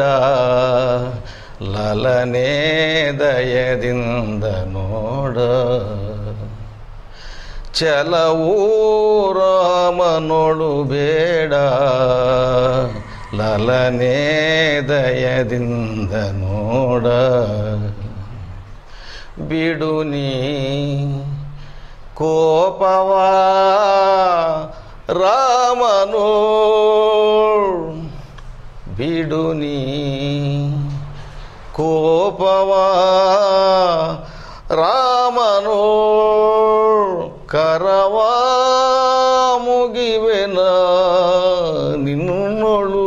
ಲಲನೆ ದಯದಿಂದ ನೋಡ ಚಲವೂ ರಾಮನೊಳು ಬೇಡ ಲಲನೆ ದಯದಿಂದ ನೋಡ ಬಿಡು ನೀ ಕೋಪವಾ ರಾಮನೋ ಬಿಡು ನೀ ಕೋಪವಾ ರಾಮನೋ ಕರವಾ ಮುಗಿವೆನ ನಿನ್ನೊಳು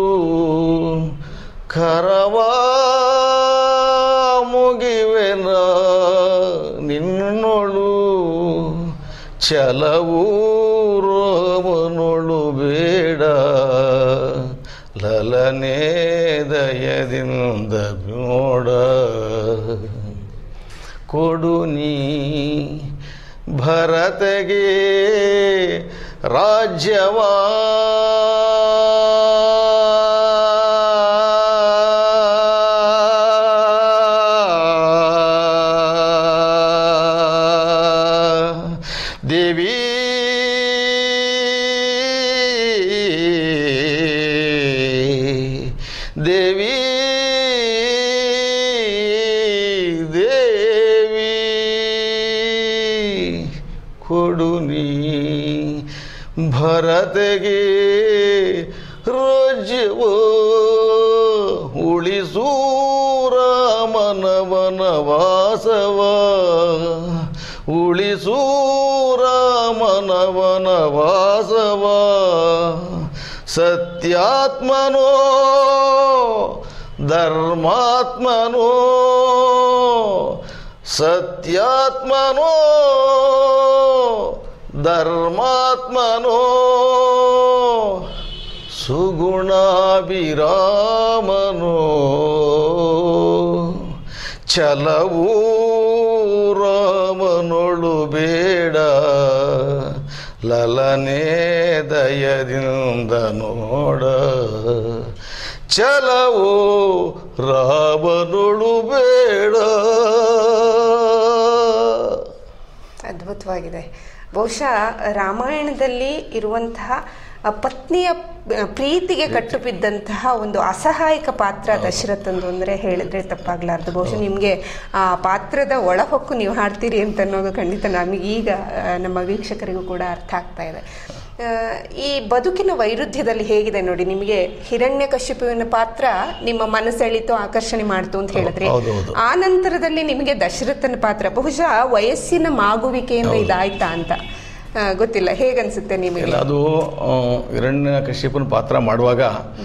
ಕರವಾ ಮುಗಿವೆನ ನಿನ್ನೊಳು ಚಲವೂ ರೋಮನೊಳು ಬೇಡ ಲಲನೆ ದಯದಿಂದ ನೋಡ ಕೊಡು ನೀ ಭರತಗೆ ರಾಜ್ಯವಾ ದೇವಿ ದೇವಿ ದೇವಿ ಕೊಡು ನೀ ಭರತೆಗೆ ರೋಜ್ಯವೋ ಉಳಿಸೂ ರಾಮನ ವನವಾಸವ ಉಳಿಸೂ ರಾಮನ ವನವಾಸವ ಸತ್ಯಾತ್ಮನೋ ಧರ್ಮಾತ್ಮನೋ ಸತ್ಯಾತ್ಮನೋ ಧರ್ಮಾತ್ಮನೋ ಸುಗುಣಾಭಿರಾಮನೋ ಛಲವೂ ರಾಮನೊಳು ಬೇಡ ಲಲನೆ ದಯದಿಂದ ನೋಡ ಛಲವೂ ರಾಮನೊಳು ಬೇಡ ಅದ್ಭುತವಾಗಿದೆ ಬಹುಶಃ ರಾಮಾಯಣದಲ್ಲಿ ಇರುವಂತಹ ಆ ಪತ್ನಿಯ ಆ, ಪ್ರೀತಿಗೆ ಕಟ್ಟು ಬಿದ್ದಂತಹ ಒಂದು ಅಸಹಾಯಕ ಪಾತ್ರ ದಶರಥಂದು ಅಂದರೆ ಹೇಳಿದ್ರೆ ತಪ್ಪಾಗ್ಲಾರ್ದು ಬಹುಶಃ ನಿಮಗೆ ಆ ಪಾತ್ರದ ಒಳಹೊಕ್ಕು ನೀವು ಹಾಡ್ತೀರಿ ಅಂತ ಅನ್ನೋದು ಖಂಡಿತ ನಮಗೆ ಈಗ ಆ, ನಮ್ಮ ವೀಕ್ಷಕರಿಗೂ ಕೂಡ ಅರ್ಥ ಆಗ್ತಾ ಇದೆ ಆ, ಈ ಬದುಕಿನ ವೈರುಧ್ಯದಲ್ಲಿ ಹೇಗಿದೆ ನೋಡಿ ನಿಮಗೆ ಹಿರಣ್ಯಕಶಿಪುವಿನ ಪಾತ್ರ ನಿಮ್ಮ ಮನಸ್ಸೆಳಿತು ಆಕರ್ಷಣೆ ಮಾಡ್ತು ಅಂತ ಹೇಳಿದ್ರಿ ಹೌದು, ಹೌದು. ಆ ನಂತರದಲ್ಲಿ ನಿಮಗೆ ದಶರಥನ ಪಾತ್ರ ಬಹುಶಃ ವಯಸ್ಸಿನ ಮಾಗುವಿಕೆಯಿಂದ ಇದಾಯ್ತಾ ಅಂತ ಆ, ಗೊತ್ತಿಲ್ಲ ಹೇಗನ್ಸುತ್ತೆ ನಿಮಗೆ ಇಲ್ಲ ಅದು ಹಿರಣ್ಯ ಕಶ್ಯಪನ ಪಾತ್ರ ಮಾಡುವಾಗ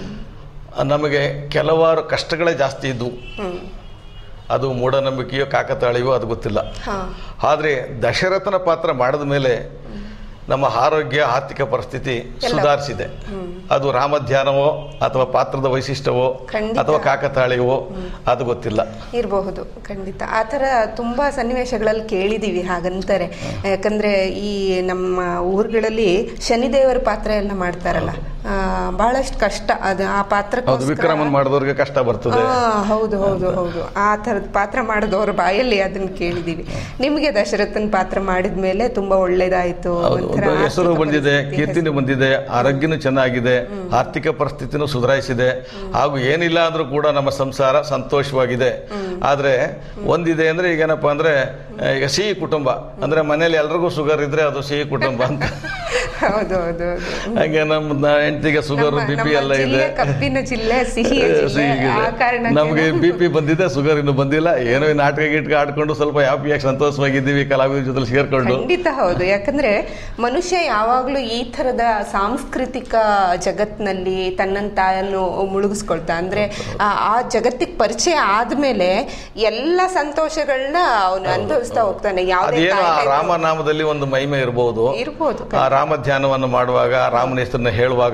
ನಮಗೆ ಕೆಲವಾರು ಕಷ್ಟಗಳೇ ಜಾಸ್ತಿ ಇದ್ವು ಹ್ಮ್ ಅದು ಮೂಢನಂಬಿಕೆಯೋ ಕಾಕತಾಳಿಯೋ ಅದು ಗೊತ್ತಿಲ್ಲ ಹಾ ಆದರೆ ದಶರಥನ ಪಾತ್ರ ಮಾಡಿದ ಮೇಲೆ ನಮ್ಮ ಆರೋಗ್ಯ ಆರ್ಥಿಕ ಪರಿಸ್ಥಿತಿ ಸುಧಾರಿಸಿದೆ ಅದು ರಾಮಧ್ಯಾನವೋ ಅಥವಾ ಪಾತ್ರದ ವೈಶಿಷ್ಟ್ಯವೋ ಖಂಡಿತ. ಅಥವಾ ಕಾಕತಾಳಿಯವೋ ಅದು ಗೊತ್ತಿಲ್ಲ ಇರಬಹುದು ಖಂಡಿತ ಆ ಥರ ತುಂಬ ಸನ್ನಿವೇಶಗಳಲ್ಲಿ ಕೇಳಿದ್ದೀವಿ ಹಾಗಂತಾರೆ ಯಾಕಂದ್ರೆ ಈ ನಮ್ಮ ಊರುಗಳಲ್ಲಿ ಶನಿದೇವರ ಪಾತ್ರ ಎಲ್ಲ ಮಾಡ್ತಾರಲ್ಲ ಆ, ಬಹಳಷ್ಟು ಕಷ್ಟ ಅದು ಆ ಪಾತ್ರ ಹೌದು ವಿಕ್ರಮನ್ ಮಾಡಿದವ್ರಿಗೆ ಕಷ್ಟ ಬರ್ತದೆ ಹೌದು ಹೌದು ಹೌದು ಆ ಥರದ ಪಾತ್ರ ಮಾಡಿದವ್ರ ಬಾಯಲ್ಲಿ ಅದನ್ನ ಕೇಳಿದೀವಿ ನಿಮಗೆ ದಶರಥನ್ ಪಾತ್ರ ಮಾಡಿದ ಮೇಲೆ ತುಂಬಾ ಒಳ್ಳೇದಾಯ್ತು ಹೌದು ಒಂಥರ ಒಂದು ಹೆಸರು ಆರ್ಥಿಕ ಬಂದಿದೆ ಪರಿಸ್ಥಿತಿ ಕೀರ್ತಿನೂ ಬಂದಿದೆ ಆರೋಗ್ಯನೂ ಚೆನ್ನಾಗಿದೆ ಆರ್ಥಿಕ ಪರಿಸ್ಥಿತಿನೂ ಸುಧಾರಿಸಿದೆ ಹಾಗೂ ಏನಿಲ್ಲ ಅಂದ್ರೂ ಕೂಡ ನಮ್ಮ ಸಂಸಾರ ಸಂತೋಷವಾಗಿದೆ ಆದ್ರೆ ಒಂದಿದೆ ಅಂದ್ರೆ ಈಗ ಏನಪ್ಪಾ ಅಂದ್ರೆ ಆ, ಈಗ ಸಿಹಿ ಕುಟುಂಬ ಅಂದ್ರೆ ಮನೇಲಿ ಎಲ್ರಿಗೂ ಶುಗರ್ ಇದ್ರೆ ಅದು ಸಿಹಿ ಕುಟುಂಬ ಅಂತ ಹೌದು ಹೌದು ಹೌದು ಹಾಗೆ ನಮ್ಮ ಹೆಂಡತಿಗೆ ಶುಗರ್ ನಮ್ಮ- ಬಿ ಪಿ ನಮ್ಮ ಎಲ್ಲ ಇದೆ ಜಿಲ್ಲೆ ಕಬ್ಬಿನ ಜಿಲ್ಲೆ ಸಿಹಿಯ ಜಿಲ್ಲೆ ಸಿಹಿಗಿದೆ. ಆ ಕಾರಣಕ್ಕೆ ನಮಗೆ ಬಿ ಪಿ ಬಂದಿದೆ ಶುಗರ್ ಇನ್ನು ಬಂದಿಲ್ಲ ಏನೋ ಈ ನಾಟಕ ಗೀಟಕ ಆಡ್ಕೊಂಡು ಸ್ವಲ್ಪ ಹ್ಯಾಪಿಯಾಗಿ ಸಂತೋಷವಾಗಿದ್ದೀವಿ ಕಲಾವಿದರ ಜೊತೆ ಸೇರ್ಕೊಂಡು ಖಂಡಿತ ಹೌದು ಯಾಕಂದ್ರೆ ಮನುಷ್ಯ ಯಾವಾಗ್ಲೂ ಈ ತರದ ಸಾಂಸ್ಕೃತಿಕ ಜಗತ್ನಲ್ಲಿ ತನ್ನನ್ನು ತಾನು ಮುಳುಗಿಸ್ಕೊಳ್ತಾ ಅಂದ್ರೆ ಆ- ಆ ಜಗತ್ತಿಗೆ ಪರಿಚಯ ಆದ್ಮೇಲೆ ಎಲ್ಲ ಸಂತೋಷಗಳನ್ನ ಅವನು ಅನುಭವಿಸ್ತಾ ಹೋಗ್ತಾನೆ ಯಾವುದೇ ಅದೇನೋ ಆ ಕಾಯಿಲೆ ರಾಮನಾಮದಲ್ಲಿ ಒಂದು ಮಹಿಮೆ ಇರಬಹುದು ಇರ್ಬೋದು ಆ ರಾಮ ಧ್ಯಾನವನ್ನು ಮಾಡುವಾಗ ರಾಮನ ಹೆಸರನ್ನ ಹೇಳುವಾಗ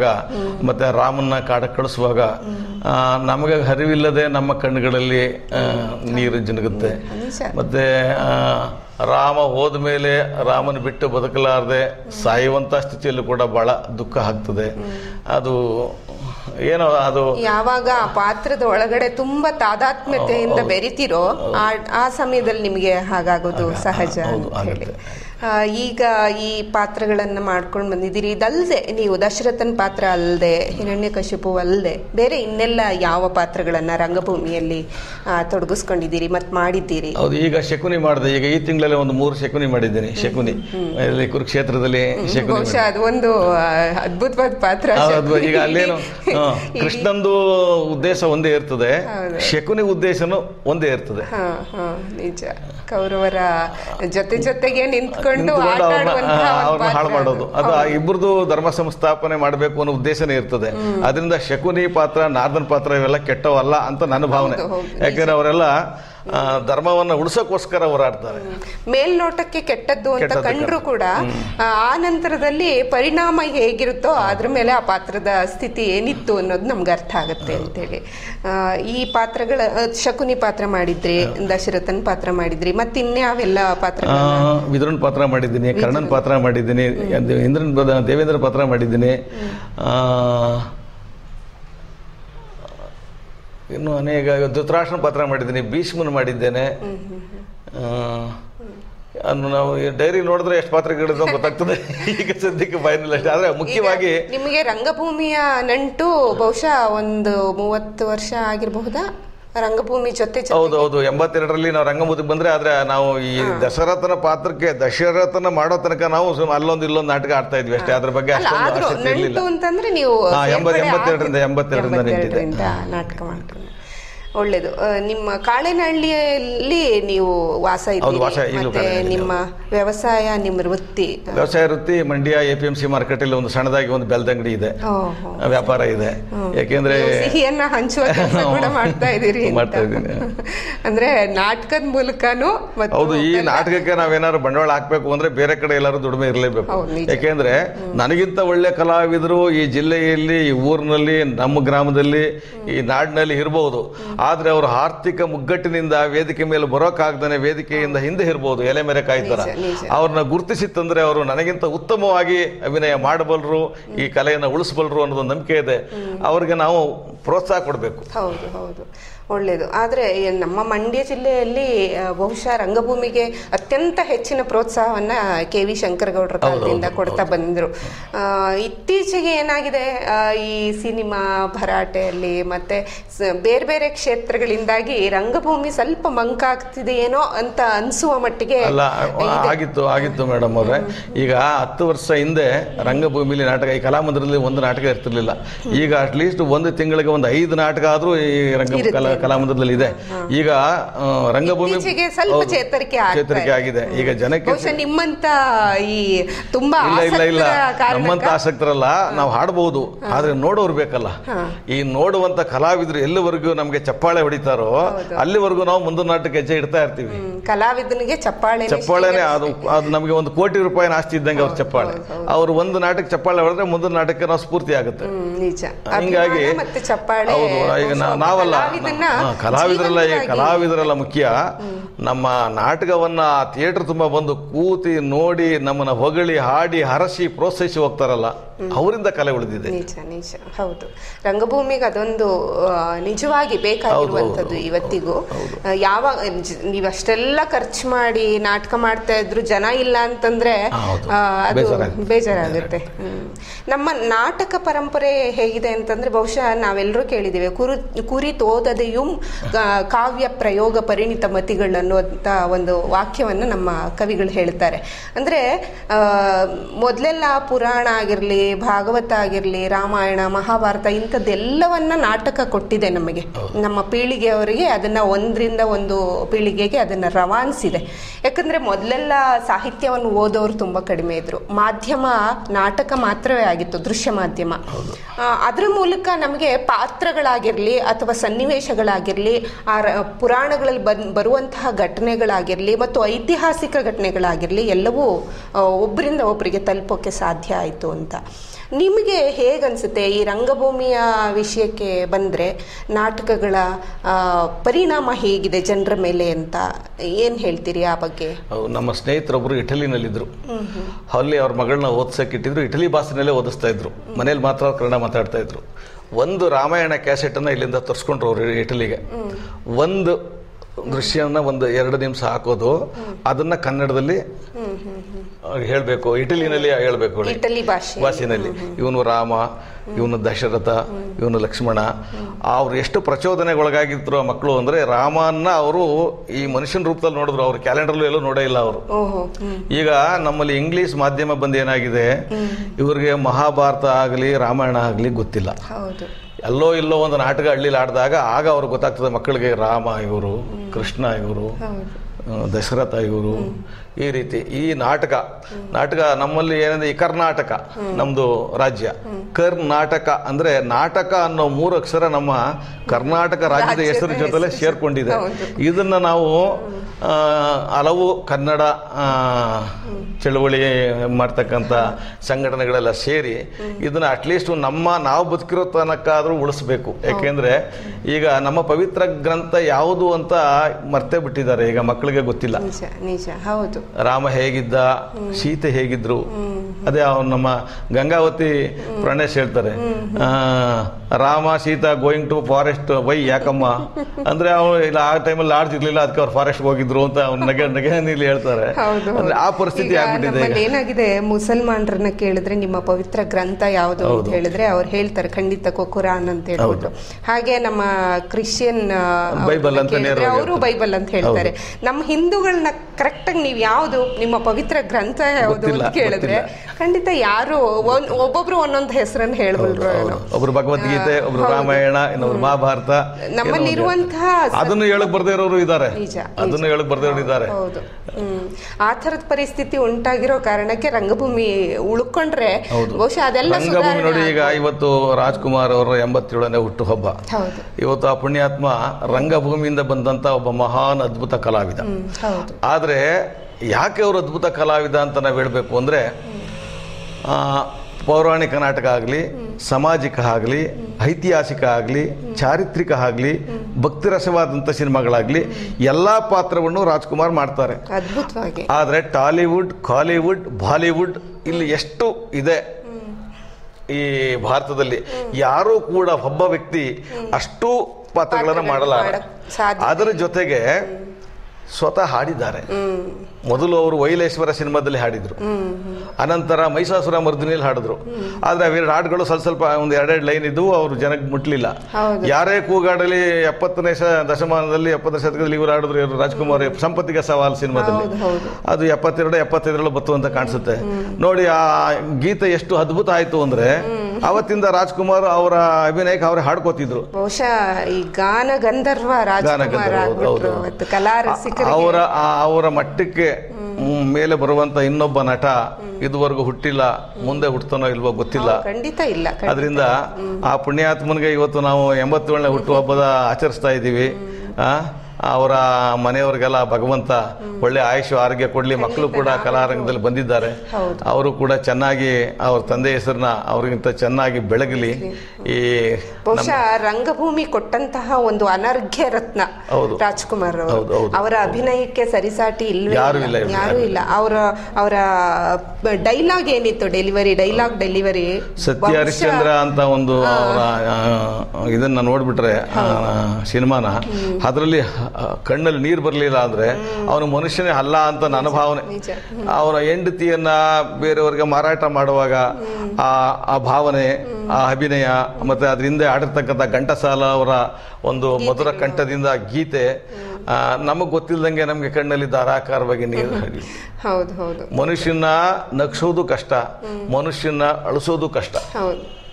ಮತ್ತೆ ರಾಮನ್ನ ಕಾಡಕ್ಕೆ ಕಳಿಸುವಾಗ ಆ, ನಮಗೆ ಹರಿವಿಲ್ಲದೆ ನಮ್ಮ ಕಣ್ಣುಗಳಲ್ಲಿ ಆ, ನೀರು ಜಿನುಗುತ್ತೆ ನಿಜ ಮತ್ತೆ ಆ, ರಾಮ ಹೋದ ಮೇಲೆ ರಾಮನ ಬಿಟ್ಟು ಬದುಕಲಾರದೆ ಸಾಯುವಂತ ಸ್ಥಿತಿಯಲ್ಲೂ ಕೂಡ ಬಹಳ ದುಃಖ ಆಗ್ತದೆ ಅದು ಏನೋ ಅದು ಯಾವಾಗ ಆ ಪಾತ್ರದ ಒಳಗಡೆ ತುಂಬಾ ತಾದಾತ್ಮ್ಯತೆಯಿಂದ ಬೆರಿತಿರೋ ಆ ಆ ಸಮಯದಲ್ಲಿ ನಿಮಗೆ ಹಾಗಾಗೋದು ಸಹಜ ಹೌದು, ಅಂತ ಹೇಳಿ ಆಗುತ್ತೆ. ಆ, ಈಗ ಈ ಪಾತ್ರಗಳನ್ನ ಮಾಡ್ಕೊಂಡು ಬಂದಿದ್ದೀರಿ ಇದಲ್ಲದೆ ನೀವು ದಶರಥನ್ ಪಾತ್ರ ಅಲ್ಲದೆ ಹಿರಣ್ಯಕಶಿಪು ಅಲ್ಲದೆ ಬೇರೆ ಇನ್ನೆಲ್ಲ ಯಾವ ಪಾತ್ರಗಳನ್ನ ರಂಗಭೂಮಿಯಲ್ಲಿ ಆ, ತೊಡಗಿಸ್ಕೊಂಡಿದ್ದೀರಿ ಮತ್ತು ಮಾಡಿದ್ದೀರಿ ಹೌದು ಈಗ ಶಕುನಿ ಮಾಡಿದೆ ಈಗ ಈ ತಿಂಗಳಲ್ಲಿ ಒಂದು ಮೂರು ಶಕುನಿ ಮಾಡಿದ್ದೀನಿ ಶಕುನಿ ಇಲ್ಲಿ ಕುರುಕ್ಷೇತ್ರದಲ್ಲಿ ಶಕುನಿ ಬಹುಶಃ ಅದು ಒಂದು ಆ, ಅದ್ಭುತವಾದ ಪಾತ್ರ ಹೌದು, ಈಗ ಅಲ್ಲೇನು ಹಾ, ಕೃಷ್ಣಂದು ಉದ್ದೇಶ ಒಂದೇ ಇರ್ತದೆ ಶಕುನಿ ಉದ್ದೇಶನು ಒಂದೇ ಇರ್ತದೆ ಹಾ ಹಾ ನಿಜ ಕೌರವರ ಜೊತೆ ಜೊತೆಗೆ ನಿಂತ್ಕೊಂಡು ನಿಂತ್ಕೊಂಡು ಆಟ ಅವ್ರನ್ನ ಆಡುವಂತಹ ಆ, ಒಂದು ಅವ್ರನ್ನ ಹಾಳು ಪಾತ್ರ ಮಾಡೋದು ಅದು ಆ ಇಬ್ಬರದು ಧರ್ಮ ಸಂಸ್ಥಾಪನೆ ಮಾಡಬೇಕು ಅನ್ನೋ ಉದ್ದೇಶನೇ ಇರ್ತದೆ ಅದರಿಂದ ಶಕುನಿ ಪಾತ್ರ ನಾರ್ದನ್ ಪಾತ್ರ ಇವೆಲ್ಲ ಕೆಟ್ಟವಲ್ಲ ಅಂತ ನನ್ನ ಭಾವನೆ ಹೌದು, ಹೌದು, ಯಾಕಂದ್ರೆ ಅವರೆಲ್ಲ ಆ, ಧರ್ಮವನ್ನ ಉಳಿಸೋಕ್ಕೋಸ್ಕರ ಹೋರಾಡ್ತಾರೆ ಮೇಲ್ನೋಟಕ್ಕೆ ಕೆಟ್ಟದ್ದು ಅಂತ ಕೆಟ್ಟದ್ದು ಕಂಡ್ರು ಕೂಡ ಆ ಆ ನಂತರದಲ್ಲಿ ಪರಿಣಾಮ ಹೇಗಿರುತ್ತೋ ಅದ್ರ ಮೇಲೆ ಆ ಪಾತ್ರದ ಸ್ಥಿತಿ ಏನಿತ್ತು ಅನ್ನೋದು ನಮ್ಗೆ ಅರ್ಥ ಆಗುತ್ತೆ ಅಂತೇಳಿ ಆ, ಈ ಪಾತ್ರಗಳ ಆ, ಶಕುನಿ ಪಾತ್ರ ಮಾಡಿದ್ರಿ ದಶರಥನ್ ಪಾತ್ರ ಮಾಡಿದ್ರಿ ಮತ್ತೆ ಇನ್ಯಾವೆಲ್ಲ ಪಾತ್ರಗಳ ವಿದುರನ್ ಪಾತ್ರ ಮಾಡಿದ್ದೀನಿ ಕರ್ಣನ್ ಪಾತ್ರ ಮಾಡಿದ್ದೀನಿ ಅದು ಇಂದ್ರನ್ ಬದ- ದೇವೇಂದ್ರ ಪಾತ್ರ ಮಾಡಿದ್ದೀನಿ ಆ, ಇನ್ನು ಅನೇಕ ಧೃತರಾಷ್ಟ್ರನ ಪಾತ್ರ ಮಾಡಿದ್ದೀನಿ ಭೀಷ್ಮನ್ ಮಾಡಿದ್ದೇನೆ ಆ, ಅನ್ನು ನಾವು ಡೈರಿ ನೋಡಿದ್ರೆ ಎಷ್ಟು ಪಾತ್ರಗಳಿದೆ ಅಂತ ಗೊತ್ತಾಗ್ತದೆ ಈಗ ಸದ್ಯಕ್ಕೆ ಬಾಯಿನಿಲ್ಲ ಅಷ್ಟೇ ಆದ್ರೆ ಮುಖ್ಯವಾಗಿ ನಿಮಗೆ ರಂಗಭೂಮಿಯ ನಂಟು ಬಹುಶಃ ಒಂದು ಮೂವತ್ತು ವರ್ಷ ಆಗಿರಬಹುದಾ ರಂಗಭೂಮಿ ಜೊತೆ ಜೊತೆ ಹೌದು ಹೌದು ಎಂಬತ್ತೆರಡರಲ್ಲಿ ನಾವು ರಂಗಭೂಮಿಗೆ ಬಂದ್ರೆ ಆದ್ರೆ ನಾವು ಈ ದಶರಥನ ಪಾತ್ರಕ್ಕೆ ದಶರಥನ ಮಾಡೋ ತನಕ ನಾವು ಸುಮ್ ಅಲ್ಲೊಂದು ಇಲ್ಲೊಂದು ನಾಟಕ ಆಡ್ತಾ ಇದ್ವಿ ಅಷ್ಟೇ ಅದ್ರ ಬಗ್ಗೆ ಅಲ್ಲ ಅಷ್ಟೊಂದು ಆದ್ರೂ ಆಸಕ್ತಿ ಇರಲಿಲ್ಲ ನಂಟು ಅಂತಂದ್ರೆ ನೀವು ಹಾ, ಎಂಬತ್- ಸೇರ್ಪಡೆ ಎಂಬತ್ತೆರಡರಿಂದ ಆಗಿ- ಎಂಬತ್ತೆರಡರಿಂದ ನಿಂತಿದೆ. ಎಂಬತ್ತೆರಡರಿಂದ ನಾಟಕ ಮಾಡ್ಕೊಂಡು ಒಳ್ಳೇದು ಆ, ನಿಮ್ಮ ಕಾಳೆನಹಳ್ಳಿಯಲ್ಲಿ ನೀವು ವಾಸ ಹೌದು, ವಾಸ ಇದ್ದೀರಿ ಈಗಲೂ ಮತ್ತೆ ಕಾಳೆನಹಳ್ಳಿ. ನಿಮ್ಮ ವ್ಯವಸಾಯ ನಿಮ್ಮ ವೃತ್ತಿ ವ್ಯವಸಾಯ ವೃತ್ತಿ Mandya A P M C market ಅಲ್ಲಿ ಒಂದು ಸಣ್ಣದಾಗಿ ಒಂದು ಬೆಲ್ದಂಗಡಿ ಇದೆ ಓಹೋ. ವ್ಯಾಪಾರ ಇದೆ ಯಾಕೆಂದ್ರೆ ನೀವು ಸಿಹಿಯನ್ನ ಹಂಚುವ ಕೆಲಸ ಕೂಡ ಮಾಡ್ತಾ ಇದ್ದೀರಿ ಅಂತ. ಮಾಡ್ತಾ ಇದ್ದೀನಿ. ಅಂದ್ರೆ ನಾಟಕದ ಮೂಲಕನೂ ಮತ್ತು ಹೌದು ಈ ನಾಟಕಕ್ಕೆ ನಾವೇನಾದ್ರು ಬಂಡವಾಳ ಹಾಕ್ಬೇಕು ಅಂದ್ರೆ ಬೇರೆ ಕಡೆ ಎಲ್ಲರೂ ದುಡಿಮೆ ಇರಲೇಬೇಕು ಹೌದು, ನಿಜ. ಯಾಕೆಂದ್ರೆ ನನಗಿಂತ ಒಳ್ಳೆ ಕಲಾವಿದರು ಈ ಜಿಲ್ಲೆಯಲ್ಲಿ ಈ ಊರಿನಲ್ಲಿ ನಮ್ಮ ಗ್ರಾಮದಲ್ಲಿ ಈ ನಾಡಿನಲ್ಲಿ ಇರಬಹುದು ಆದ್ರೆ ಅವರು ಆರ್ಥಿಕ ಮುಗ್ಗಟ್ಟಿನಿಂದ ವೇದಿಕೆ ಮೇಲೆ ಬರೋಕ್ಕಾಗ್ದಾನೆ ವೇದಿಕೆಯಿಂದ ಹಿಂದೆ ಇರ್ಬೋದು ಎಲೆ ಮೇರೆ ಕಾಯ್ತಾರ ನಿಜ, ನಿಜ. ಅವ್ರನ್ನ ಗುರುತಿಸಿ ತಂದ್ರೆ ಅವರು ನನಗಿಂತ ಉತ್ತಮವಾಗಿ ಅಭಿನಯ ಮಾಡಬಲ್ಲರು ಈ ಕಲೆಯನ್ನು ಉಳಿಸಬಲ್ಲರು ಅನ್ನೋದು ನಂಬಿಕೆ ಇದೆ ಅವ್ರಿಗೆ ನಾವು ಪ್ರೋತ್ಸಾಹ ಕೊಡಬೇಕು ಹೌದು ಹೌದು ಒಳ್ಳೆಯದು ಆದರೆ ನಮ್ಮ ಮಂಡ್ಯ ಜಿಲ್ಲೆಯಲ್ಲಿ ಆ, ಬಹುಶಃ ರಂಗಭೂಮಿಗೆ ಅತ್ಯಂತ ಹೆಚ್ಚಿನ ಪ್ರೋತ್ಸಾಹವನ್ನ ಕೆ ವಿ ಶಂಕರಗೌಡರ ಕಾಲದಿಂದ ಕೊಡ್ತಾ ಬಂದರು ಇತ್ತೀಚೆಗೆ ಏನಾಗಿದೆ ಆ, ಈ ಸಿನಿಮಾ ಭರಾಟೆಯಲ್ಲಿ ಮತ್ತೆ ಸ- ಬೇರೆ ಬೇರೆ ಕ್ಷೇತ್ರಗಳಿಂದಾಗಿ ರಂಗಭೂಮಿ ಸ್ವಲ್ಪ ಮಂಕಾಗ್ತಿದೆ ಏನೋ ಅಂತ ಅನ್ಸುವ ಮಟ್ಟಿಗೆ ಅಲ್ಲ ಆಗಿತ್ತು ಆಗಿತ್ತು ಮೇಡಮ್ ಅವ್ರೆ ಈಗ ಹತ್ತು ವರ್ಷ ಹಿಂದೆ ರಂಗಭೂಮಿಲಿ ನಾಟಕ ಈ ಕಲಾಮಂದಿರದಲ್ಲಿ ಒಂದು ನಾಟಕ ಇರ್ತಿರ್ಲಿಲ್ಲ ಈಗ ಅಟ್ಲೀಸ್ಟ್ ಒಂದು ತಿಂಗಳಿಗೆ ಒಂದು ಐದು ನಾಟಕ ಆದ್ರೂ ಈ ರಂಗ ಕಲಾ ಕಲಾಮಂದಿರದಲ್ಲಿ ಇದೆ ಈಗ ಆ, ರಂಗಭೂಮಿ ಇತ್ತೀಚೆಗೆ ಸ್ವಲ್ಪ ಹೌದು, ಚೇತರಿಕೆ ಆಗ್ತಾ ಚೇತರಿಕೆ ಆಗಿದೆ ಈಗ ಜನಕ್ಕೆ ಬಹುಶಃ ನಿಮ್ಮಂತ ಈ ತುಂಬಾ ಇಲ್ಲ ಇಲ್ಲ ಇಲ್ಲ ಆಸಕ್ತರ ಕಾರಣಕ್ಕ- ನಮ್ಮಂತ ಆಸಕ್ತರಲ್ಲ ನಾವು ಹಾಡಬಹುದು ಆದ್ರೆ ನೋಡೋರು ಬೇಕಲ್ಲ ಈ ನೋಡುವಂತ ಕಲಾವಿದರು ಎಲ್ಲಿವರೆಗೂ ನಮ್ಗೆ ಚಪ್ಪಾಳೆ ಹೊಡಿತಾರೋ ಅಲ್ಲಿವರೆಗೂ ನಾವು ಮುಂದಿನ ನಾಟಕ ಹೆಜ್ಜೆ ಇಡ್ತಾ ಇರ್ತೀವಿ ಹ್ಮ್, ಕಲಾವಿದನಿಗೆ ಚಪ್ಪಾಳೆ ಚಪ್ಪಾಳೆನೆ ಅದು ಅದು ನಮಗೆ ಒಂದು ಕೋಟಿ ರೂಪಾಯಿನ ಆಸ್ತಿ ಇದ್ದಂಗೆ ಅವ್ರ ಚಪ್ಪಾಳೆ ಅವ್ರು ಒಂದು ನಾಟಕ ಚಪ್ಪಾಳೆ ಹೊಡೆದ್ರೆ ಮುಂದಿನ ನಾಟಕಕ್ಕೆ ನಾವು ಸ್ಫೂರ್ತಿ ಆಗುತ್ತೆ ನಿಜ ಹಿಂಗಾಗಿ ಅಭಿಮಾನ ಮತ್ತೆ ಚಪ್ಪಾಳೆ ಹೌದು ಈಗ ಬಹುಶಃ ನಾ- ಒಬ್ಬ ನಾವಲ್ಲ ಕಲಾವಿದನ ಹಾ, ಕಲಾವಿದರೆಲ್ಲ ಈ ಜೀವಂತವಾಗಿ- ಕಲಾವಿದರೆಲ್ಲ ಮುಖ್ಯ ನಮ್ಮ ನಾಟಕವನ್ನ ಥಿಯೇಟರ್ ತುಂಬಾ ಬಂದು ಕೂತಿ ನೋಡಿ ನಮ್ಮನ್ನ ಹೊಗಳಿ ಹಾಡಿ ಹರಸಿ ಪ್ರೋತ್ಸಾಹಿಸಿ ಹೋಗ್ತಾರಲ್ಲ ಅವರಿಂದ ಕಲೆ ಉಳಿದಿದೆ ನಿಜ ನಿಜ ಹೌದು ರಂಗಭೂಮಿಗೆ ಅದೊಂದು ಆ, ನಿಜವಾಗಿ ಬೇಕಾಗಿರುವಂಥದ್ದು ಇವತ್ತಿಗೂ ಆ, ಯಾವಾಗ ಜ- ನೀವಷ್ಟೆಲ್ಲ ಖರ್ಚು ಮಾಡಿ ನಾಟಕ ಮಾಡ್ತಾ ಇದ್ರು ಜನ ಇಲ್ಲ ಅಂತಂದ್ರೆ ಹೌದು. ಆ, ಅದು ಬೇಜಾರಾಗುತ್ತೆ. ಬೇಜಾರಾಗುತ್ತೆ ಹ್ಮ್. ನಮ್ಮ ನಾಟಕ ಪರಂಪರೆ ಹೇಗಿದೆ ಅಂತಂದ್ರೆ ಬಹುಶಃ ನಾವೆಲ್ಲರೂ ಕೇಳಿದ್ದೇವೆ ಕುರು ಕುರಿ ತೋದದೆಯುಂ ಕಾ- ಕಾವ್ಯ ಪ್ರಯೋಗ ಪರಿಣಿತ ಮತಿಗಳು ಅನ್ನುವಂಥ ಒಂದು ವಾಕ್ಯವನ್ನು ನಮ್ಮ ಕವಿಗಳು ಹೇಳ್ತಾರೆ ಅಂದ್ರೆ ಆ, ಮೊದಲೆಲ್ಲ ಪುರಾಣ ಆಗಿರಲಿ ಭಾಗವತ ಆಗಿರಲಿ ರಾಮಾಯಣ ಮಹಾಭಾರತ ಇಂಥದ್ದೆಲ್ಲವನ್ನ ನಾಟಕ ಕೊಟ್ಟಿದೆ ನಮಗೆ ನಮ್ಮ ಪೀಳಿಗೆಯವರಿಗೆ ಅದನ್ನ ಒಂದರಿಂದ ಒಂದು ಪೀಳಿಗೆಗೆ ಅದನ್ನ ರವಾನಿಸಿದೆ ಯಾಕಂದ್ರೆ ಮೊದಲೆಲ್ಲ ಸಾಹಿತ್ಯವನ್ನು ಓದೋರು ತುಂಬಾ ಕಡಿಮೆ ಇದ್ರು ಮಾಧ್ಯಮ ನಾಟಕ ಮಾತ್ರವೇ ಆಗಿತ್ತು ದೃಶ್ಯ ಮಾಧ್ಯಮ ಆ, ಅದ್ರ ಮೂಲಕ ನಮಗೆ ಪಾತ್ರಗಳಾಗಿರ್ಲಿ ಅಥವಾ ಸನ್ನಿವೇಶಗಳಾಗಿರ್ಲಿ ಆ ರ- ಪುರಾಣಗಳಲ್ಲಿ ಬನ್ ಬರುವಂತಹ ಘಟನೆಗಳಾಗಿರ್ಲಿ ಮತ್ತು ಐತಿಹಾಸಿಕ ಘಟನೆಗಳಾಗಿರ್ಲಿ ಎಲ್ಲವೂ ಆ, ಒಬ್ಬರಿಂದ ಒಬ್ಬರಿಗೆ ತಲುಪೋಕೆ ಸಾಧ್ಯ ಆಯಿತು ಅಂತ ನಿಮಗೆ ಹೇಗನ್ಸುತ್ತೆ ಈ ರಂಗಭೂಮಿಯ ವಿಷಯಕ್ಕೆ ಬಂದರೆ ನಾಟಕಗಳ ಆ, ಪರಿಣಾಮ ಹೇಗಿದೆ ಜನರ ಮೇಲೆ ಅಂತ ಏನು ಹೇಳ್ತೀರಿ ಆ ಬಗ್ಗೆ ಅವ್ ನಮ್ಮ ಸ್ನೇಹಿತರೊಬ್ಬರು ಇಟಲಿನಲ್ಲಿದ್ದರು ಅಲ್ಲಿ ಅವ್ರ ಮಗಳನ್ನ ಓದ್ಸಕ್ಕೆ ಇಟ್ಟಿದ್ರು ಇಟಲಿ ಭಾಷೆನಲ್ಲೇ ಓದಿಸ್ತಾ ಇದ್ರು ಮನೇಲಿ ಮಾತ್ರ ಅವ್ರು ಕನ್ನಡ ಮಾತಾಡ್ತಾ ಇದ್ರು ಒಂದು ರಾಮಾಯಣ ಕ್ಯಾಸೆಟನ್ನು ಇಲ್ಲಿಂದ ತರಿಸ್ಕೊಂಡ್ರು ಅವರು ಇಟಲಿಗೆ ಒಂದು ದೃಶ್ಯನ ಒಂದು ಎರಡು ನಿಮಿಷ ಹಾಕೋದು ಅದನ್ನ ಕನ್ನಡದಲ್ಲಿ ಹೇಳಬೇಕು ಇಟಲಿನಲ್ಲಿ ಹೇಳಬೇಕು ಇಟಲಿ ಭಾಷೆ ಭಾಷೆನಲ್ಲಿ ಇವನು ರಾಮ ಇವನು ದಶರಥ ಇವನು ಲಕ್ಷ್ಮಣ ಅವ್ರು ಎಷ್ಟು ಪ್ರಚೋದನೆಗೊಳಗಾಗಿದ್ರು ಆ ಮಕ್ಕಳು ಅಂದ್ರೆ ರಾಮನ್ನ ಅವರು ಈ ಮನುಷ್ಯನ ರೂಪದಲ್ಲಿ ನೋಡಿದ್ರು ಅವ್ರ ಕ್ಯಾಲೆಂಡರ್ಲು ಎಲ್ಲೂ ನೋಡೇ ಇಲ್ಲ ಅವರು ಓಹೋ ಹ್ಮ್ ಈಗ ನಮ್ಮಲ್ಲಿ ಇಂಗ್ಲಿಷ್ ಮಾಧ್ಯಮ ಬಂದು ಏನಾಗಿದೆ ಇವ್ರಿಗೆ ಮಹಾಭಾರತ ಆಗಲಿ ರಾಮಾಯಣ ಆಗಲಿ ಗೊತ್ತಿಲ್ಲ ಹೌದು ಎಲ್ಲೋ ಇಲ್ಲೋ ಒಂದು ನಾಟಕ ಹಳ್ಳಿಲಿ ಆಡಿದಾಗ ಆಗ ಅವ್ರಿಗೆ ಗೊತ್ತಾಗ್ತದೆ ಮಕ್ಕಳಿಗೆ ರಾಮ ಇವರು ಕೃಷ್ಣ ಇವರು ಹೌದು ಆ, ದಶರಥ ಇವರು ಈ ರೀತಿ ಈ ನಾಟಕ ನಾಟಕ ನಮ್ಮಲ್ಲಿ ಏನಂದ್ರೆ ಈ ಕರ್ನಾಟಕ ನಮ್ದು ರಾಜ್ಯ ಕರ್ನಾಟಕ ಅಂದ್ರೆ ನಾಟಕ ಅನ್ನೋ ಮೂರು ಅಕ್ಷರ ನಮ್ಮ ಕರ್ನಾಟಕ ರಾಜ್ಯದ ರಾಜ್ಯದ ಹೆಸರು ಜೊತೆಲೆ ಹೆಸರು. ಸೇರ್ಕೊಂಡಿದೆ ಹೌದು. ಇದನ್ನ ನಾವು ಆ, ಹಲವು ಕನ್ನಡ ಆ, ಚಳವಳಿ ಮಾಡ್ತಕ್ಕಂಥ ಸಂಘಟನೆಗಳೆಲ್ಲ ಸೇರಿ ಇದನ್ನ ಅಟ್ಲೀಸ್ಟ್ ನಮ್ಮ ನಾವು ಬದುಕಿರೋ ತನಕಾದ್ರೂ ಉಳಿಸ್ಬೇಕು ಯಾಕೆಂದ್ರೆ ಈಗ ನಮ್ಮ ಪವಿತ್ರ ಗ್ರಂಥ ಯಾವುದು ಅಂತ ಮರ್ತೇ ಬಿಟ್ಟಿದ್ದಾರೆ ಈಗ ಮಕ್ಕಳಿಗೆ ಗೊತ್ತಿಲ್ಲ ನಿಜ ನಿಜ ಹೌದು ರಾಮ ಹೇಗಿದ್ದ ಸೀತೆ ಹೇಗಿದ್ರು ಅದೇ ಅವ್ನು ನಮ್ಮ ಗಂಗಾವತಿ ಪ್ರಣೇಶ್ ಹೇಳ್ತಾರೆ ಆ, Rama Sita going to forest why ಯಾಕಮ್ಮ ಅಂದ್ರೆ ಅವನು ಇಲ್ಲ ಆ ಟೈಮಲ್ಲಿ ಲಾಡ್ಜ್ ಇರ್ಲಿಲ್ಲ ಅದಕ್ಕೆ ಅವ್ರು ಫಾರೆಸ್ಟ್ ಹೋಗಿದ್ರು ಅಂತ ಅವ್ನು ನಗೆ ನಗೆ ನೀಲಿ ಹೇಳ್ತಾರೆ ಹೌದು ಅಂದ್ರೆ ಆ ಪರಿಸ್ಥಿತಿ ಈಗ ಆಗ್ಬಿಟ್ಟಿದೆ ಈಗ ನಮ್ಮಲ್ಲಿ ಏನಾಗಿದೆ ಮುಸಲ್ಮಾನರನ್ನ ಕೇಳಿದ್ರೆ ನಿಮ್ಮ ಪವಿತ್ರ ಗ್ರಂಥ ಯಾವುದು ಅಂತ ಹೇಳಿದ್ರೆ ಅವ್ರು ಹೇಳ್ತಾರೆ ಖಂಡಿತ ಕುರಾನ್ ಅಂತ ಹೇಳ್ಬಿಟ್ಟು ಹಾಗೆ ನಮ್ಮ ಕ್ರಿಶ್ಚಿಯನ್ ಆ, ಬೈಬಲ್ ಅಂತ ಕೇಳಿದ್ರೆ ನೇರವಾಗಿ ಅವರು ಬೈಬಲ್ ಅಂತ ಹೇಳ್ತಾರೆ ನಮ್ಮ ಹಿಂದೂಗಳನ್ನ ಕರೆಕ್ಟ್ ಆಗಿ ನೀವು ಯಾವುದು ನಿಮ್ಮ ಪವಿತ್ರ ಗ್ರಂಥ ಯಾವುದು ಗೊತ್ತಿಲ್ಲ, ಅಂತ ಕೇಳಿದ್ರೆ ಖಂಡಿತ ಯಾರು ಒಂದ್- ಒಬ್ಬೊಬ್ರು ಒಂದೊಂದು ಹೆಸರನ್ನ ಹೇಳ್ಬಿಟ್ರು ಹೌದು. ಒಬ್ರು ಭಗವದ್ಗೀತೆ ಒಬ್ರು ರಾಮಾಯಣ ಇನ್ನೊಬ್ರು ಮಹಾಭಾರತ ನಮ್ಮಲ್ಲಿ ಇರುವಂತಹ ಅದನ್ನು ಹೇಳಕ್ ಬರ್ದೇ ಇರೋರು ಇದ್ದಾರೆ ನಿಜ, ಅದನ್ನು ಹೇಳಕ್ ಬರ್ದೇ ಇರೋರು ಇದ್ದಾರೆ ಹೌದು ಹ್ಮ್ ಆ ಥರದ ಪರಿಸ್ಥಿತಿ ಉಂಟಾಗಿರೋ ಕಾರಣಕ್ಕೆ ರಂಗಭೂಮಿ ಉಳ್ಕೊಂಡ್ರೆ ಹೌದು. ಬಹುಶಃ ಅದೆಲ್ಲ ರಂಗಭೂಮಿ ಸುಧಾರಣೆ ನೋಡಿ ಈಗ ಇವತ್ತು ರಾಜ್ಕುಮಾರ್ ಅವರ ಎಂಬತ್ತೇಳನೇ ಹುಟ್ಟುಹಬ್ಬ ಹೌದು ಇವತ್ತು ಆ ಪುಣ್ಯಾತ್ಮ ರಂಗಭೂಮಿಯಿಂದ ಬಂದಂತ ಒಬ್ಬ ಮಹಾನ್ ಅದ್ಭುತ ಕಲಾವಿದ ಹ್ಮ್ ಹೌದು ಆದರೆ ಯಾಕೆ ಅವರು ಅದ್ಭುತ ಕಲಾವಿದ ಅಂತ ನಾವು ಹೇಳಬೇಕು ಅಂದರೆ ಪೌರಾಣಿಕ ನಾಟಕ ಆಗಲಿ ಸಾಮಾಜಿಕ ಆಗಲಿ ಐತಿಹಾಸಿಕ ಆಗಲಿ ಚಾರಿತ್ರಿಕ ಆಗಲಿ ಭಕ್ತಿರಸವಾದಂಥ ಸಿನಿಮಾಗಳಾಗಲಿ ಎಲ್ಲ ಪಾತ್ರವನ್ನು ರಾಜ್ಕುಮಾರ್ ಮಾಡ್ತಾರೆ ಅದ್ಭುತವಾಗಿ ಆದರೆ ಟಾಲಿವುಡ್ ಕಾಲಿವುಡ್ ಬಾಲಿವುಡ್ ಇಲ್ಲಿ ಎಷ್ಟು ಇದೆ ಈ ಭಾರತದಲ್ಲಿ ಯಾರೂ ಕೂಡ ಒಬ್ಬ ವ್ಯಕ್ತಿ ಅಷ್ಟು ಪಾತ್ರಗಳನ್ನು ಮಾಡಲಾರ ಮಾಡಕ್ ಸಾಧ್ಯ ಅದರ ಜೊತೆಗೆ ಸ್ವತಃ ಹಾಡಿದ್ದಾರೆ ಹ್ಮ್ ಮೊದಲು ಅವರು ವೈಲೇಶ್ವರ ಸಿನಿಮಾದಲ್ಲಿ ಹಾಡಿದ್ರು ಅನಂತರ ಮೈಸಾಸುರ ಮರ್ದಿನಿಯಲ್ಲಿ ಹಾಡಿದ್ರು ಆದ್ರೆ ಅವೆರಡು ಹಾಡುಗಳು ಸ್ವಲ್ಪ ಸ್ವಲ್ಪ ಒಂದು ಎರಡೆರಡು ಲೈನ್ ಇದ್ದವು ಅವರು ಜನಕ್ಕೆ ಮುಟ್ಲಿಲ್ಲ ಹೌದು. ಯಾರೇ ಕೂಗಾಡಲಿ ಎಪ್ಪತ್ತನೇ ಶ ದಶಮಾನದಲ್ಲಿ ಎಪ್ಪತ್ತನೇ ಶತಕದಲ್ಲಿ ಇವರು ಹಾಡಿದ್ರು ಇವರು ರಾಜ್ಕುಮಾರ್ ಸಂಪತ್ತಿಗೆ ಸವಾಲ್ ಸಿನಿಮಾದಲ್ಲಿ ಹೌದು ಹೌದು ಅದು ಎಪ್ಪತ್ತೆರಡು ಎಪ್ಪತ್ತೈದರಲ್ಲೂ ಬತ್ತು ಅಂತ ಕಾಣಿಸುತ್ತೆ ನೋಡಿ ಆ ಗೀತೆ ಎಷ್ಟು ಅದ್ಭುತ ಆಯ್ತು ಅಂದ್ರೆ ಅವತ್ತಿಂದ ರಾಜ್ಕುಮಾರ್ ಅವರ ಅಭಿನಯಕ್ಕೆ ಅವರೇ ಹಾಡ್ಕೋತಿದ್ರು ಬಹುಶಃ ಈ ಗಾನ ಗಂಧರ್ವ ರಾಜ್ಕುಮಾರ್ ಗಂಧರ್ವ, ಹೌದು, ಆಗ್ಬಿಟ್ರು ಹೌದು. ಅವತ್ತು ಕಲಾ ರಸಿಕರಿಗೆ ಅವರ ಆ- ಅವರ ಮಟ್ಟಕ್ಕೆ ಮ್, ಮೇಲೆ ಬರುವಂತ ಇನ್ನೊಬ್ಬ ನಟ ಇದುವರೆಗೂ ಹುಟ್ಟಿಲ್ಲ ಮುಂದೆ ಹುಟ್ಟತಾನೋ ಇಲ್ವೋ ಗೊತ್ತಿಲ್ಲ ಖಂಡಿತ ಇಲ್ಲ ಖಂಡಿತ. ಅದರಿಂದ ಆ ಪುಣ್ಯಾತ್ಮನಿಗೆ ಇವತ್ತು ನಾವು ಎಂಬತ್ತೇಳನೇ ಹುಟ್ಟುಹಬ್ಬದ ಆಚರಿಸ್ತಾ ಇದ್ದೀವಿ ಆ ಅವರ ಮನೆಯವರಿಗೆಲ್ಲ ಭಗವಂತ ಒಳ್ಳೆ ಆಯುಷ್ ಆರೋಗ್ಯ ಕೊಡ್ಲಿ ಮಕ್ಕಳು ಕೂಡ ಕಲಾರಂಗದಲ್ಲಿ ಬಂದಿದ್ದಾರೆ ಹೌದು. ಅವರು ಕೂಡ ಚೆನ್ನಾಗಿ ಅವ್ರ ತಂದೆ ಹೆಸರನ್ನ ಅವ್ರಿಗಿಂತ ಚೆನ್ನಾಗಿ ಬೆಳಗಲಿ ಈ ಬಹುಶಃ ರಂಗಭೂಮಿ ಕೊಟ್ಟಂತಹ ಒಂದು ಅನರ್ಘ್ಯ ರತ್ನ ಹೌದು. ರಾಜ್ಕುಮಾರ್ ಅವರು ಹೌದು, ಹೌದು. ಅವರ ಅಭಿನಯಕ್ಕೆ ಸರಿಸಾಟಿ ಇಲ್ವೇ ಯಾರೂ ಇಲ್ಲ. ಇಲ್ಲ, ಯಾರೂ ಇಲ್ಲ ಅವರ ಅವರ ಡೈಲಾಗ್ ಏನಿತ್ತು ಡೆಲಿವರಿ ಡೈಲಾಗ್ ಡೆಲಿವರಿ ಸತ್ಯ ಹರಿಶ್ಚಂದ್ರ ಅಂತ ಒಂದು ಅವರ ಆ, ಇದನ್ನ ನೋಡ್ಬಿಟ್ರೆ ಆ, ಸಿನಿಮಾನ ಅದರಲ್ಲಿ ಕಣ್ಣಲ್ಲಿ ನೀರು ಬರಲಿಲ್ಲ ಅಂದ್ರೆ ಅವನು ಮನುಷ್ಯನೇ ಅಲ್ಲ ಅಂತ ನನ್ನ ಭಾವನೆ ನಿಜ ಅವನ ಹೆಂಡತಿಯನ್ನ ಬೇರೆಯವರಿಗೆ ಮಾರಾಟ ಮಾಡುವಾಗ ಆ ಆ ಭಾವನೆ ಆ ಅಭಿನಯ ಮತ್ತೆ ಅದ್ರ ಹಿಂದೆ ಆಡಿರ್ತಕ್ಕಂಥ ಘಂಟಸಾಲ ಅವರ ಒಂದು ಮಧುರ ಕಂಠದಿಂದ ಗೀತೆ ನಮಗೆ ಗೊತ್ತಿಲ್ಲದಂಗೆ ನಮಗೆ ಕಣ್ಣಲ್ಲಿ ಧಾರಾಕಾರವಾಗಿ ನೀರು ಹರಿಯುತ್ತೆ. ಹೌದು ಹೌದು ಮನುಷ್ಯನ ನಗ್ಸೋದು ಕಷ್ಟ ಮನುಷ್ಯನ ಅಳಿಸೋದು ಕಷ್ಟ ಹೌದು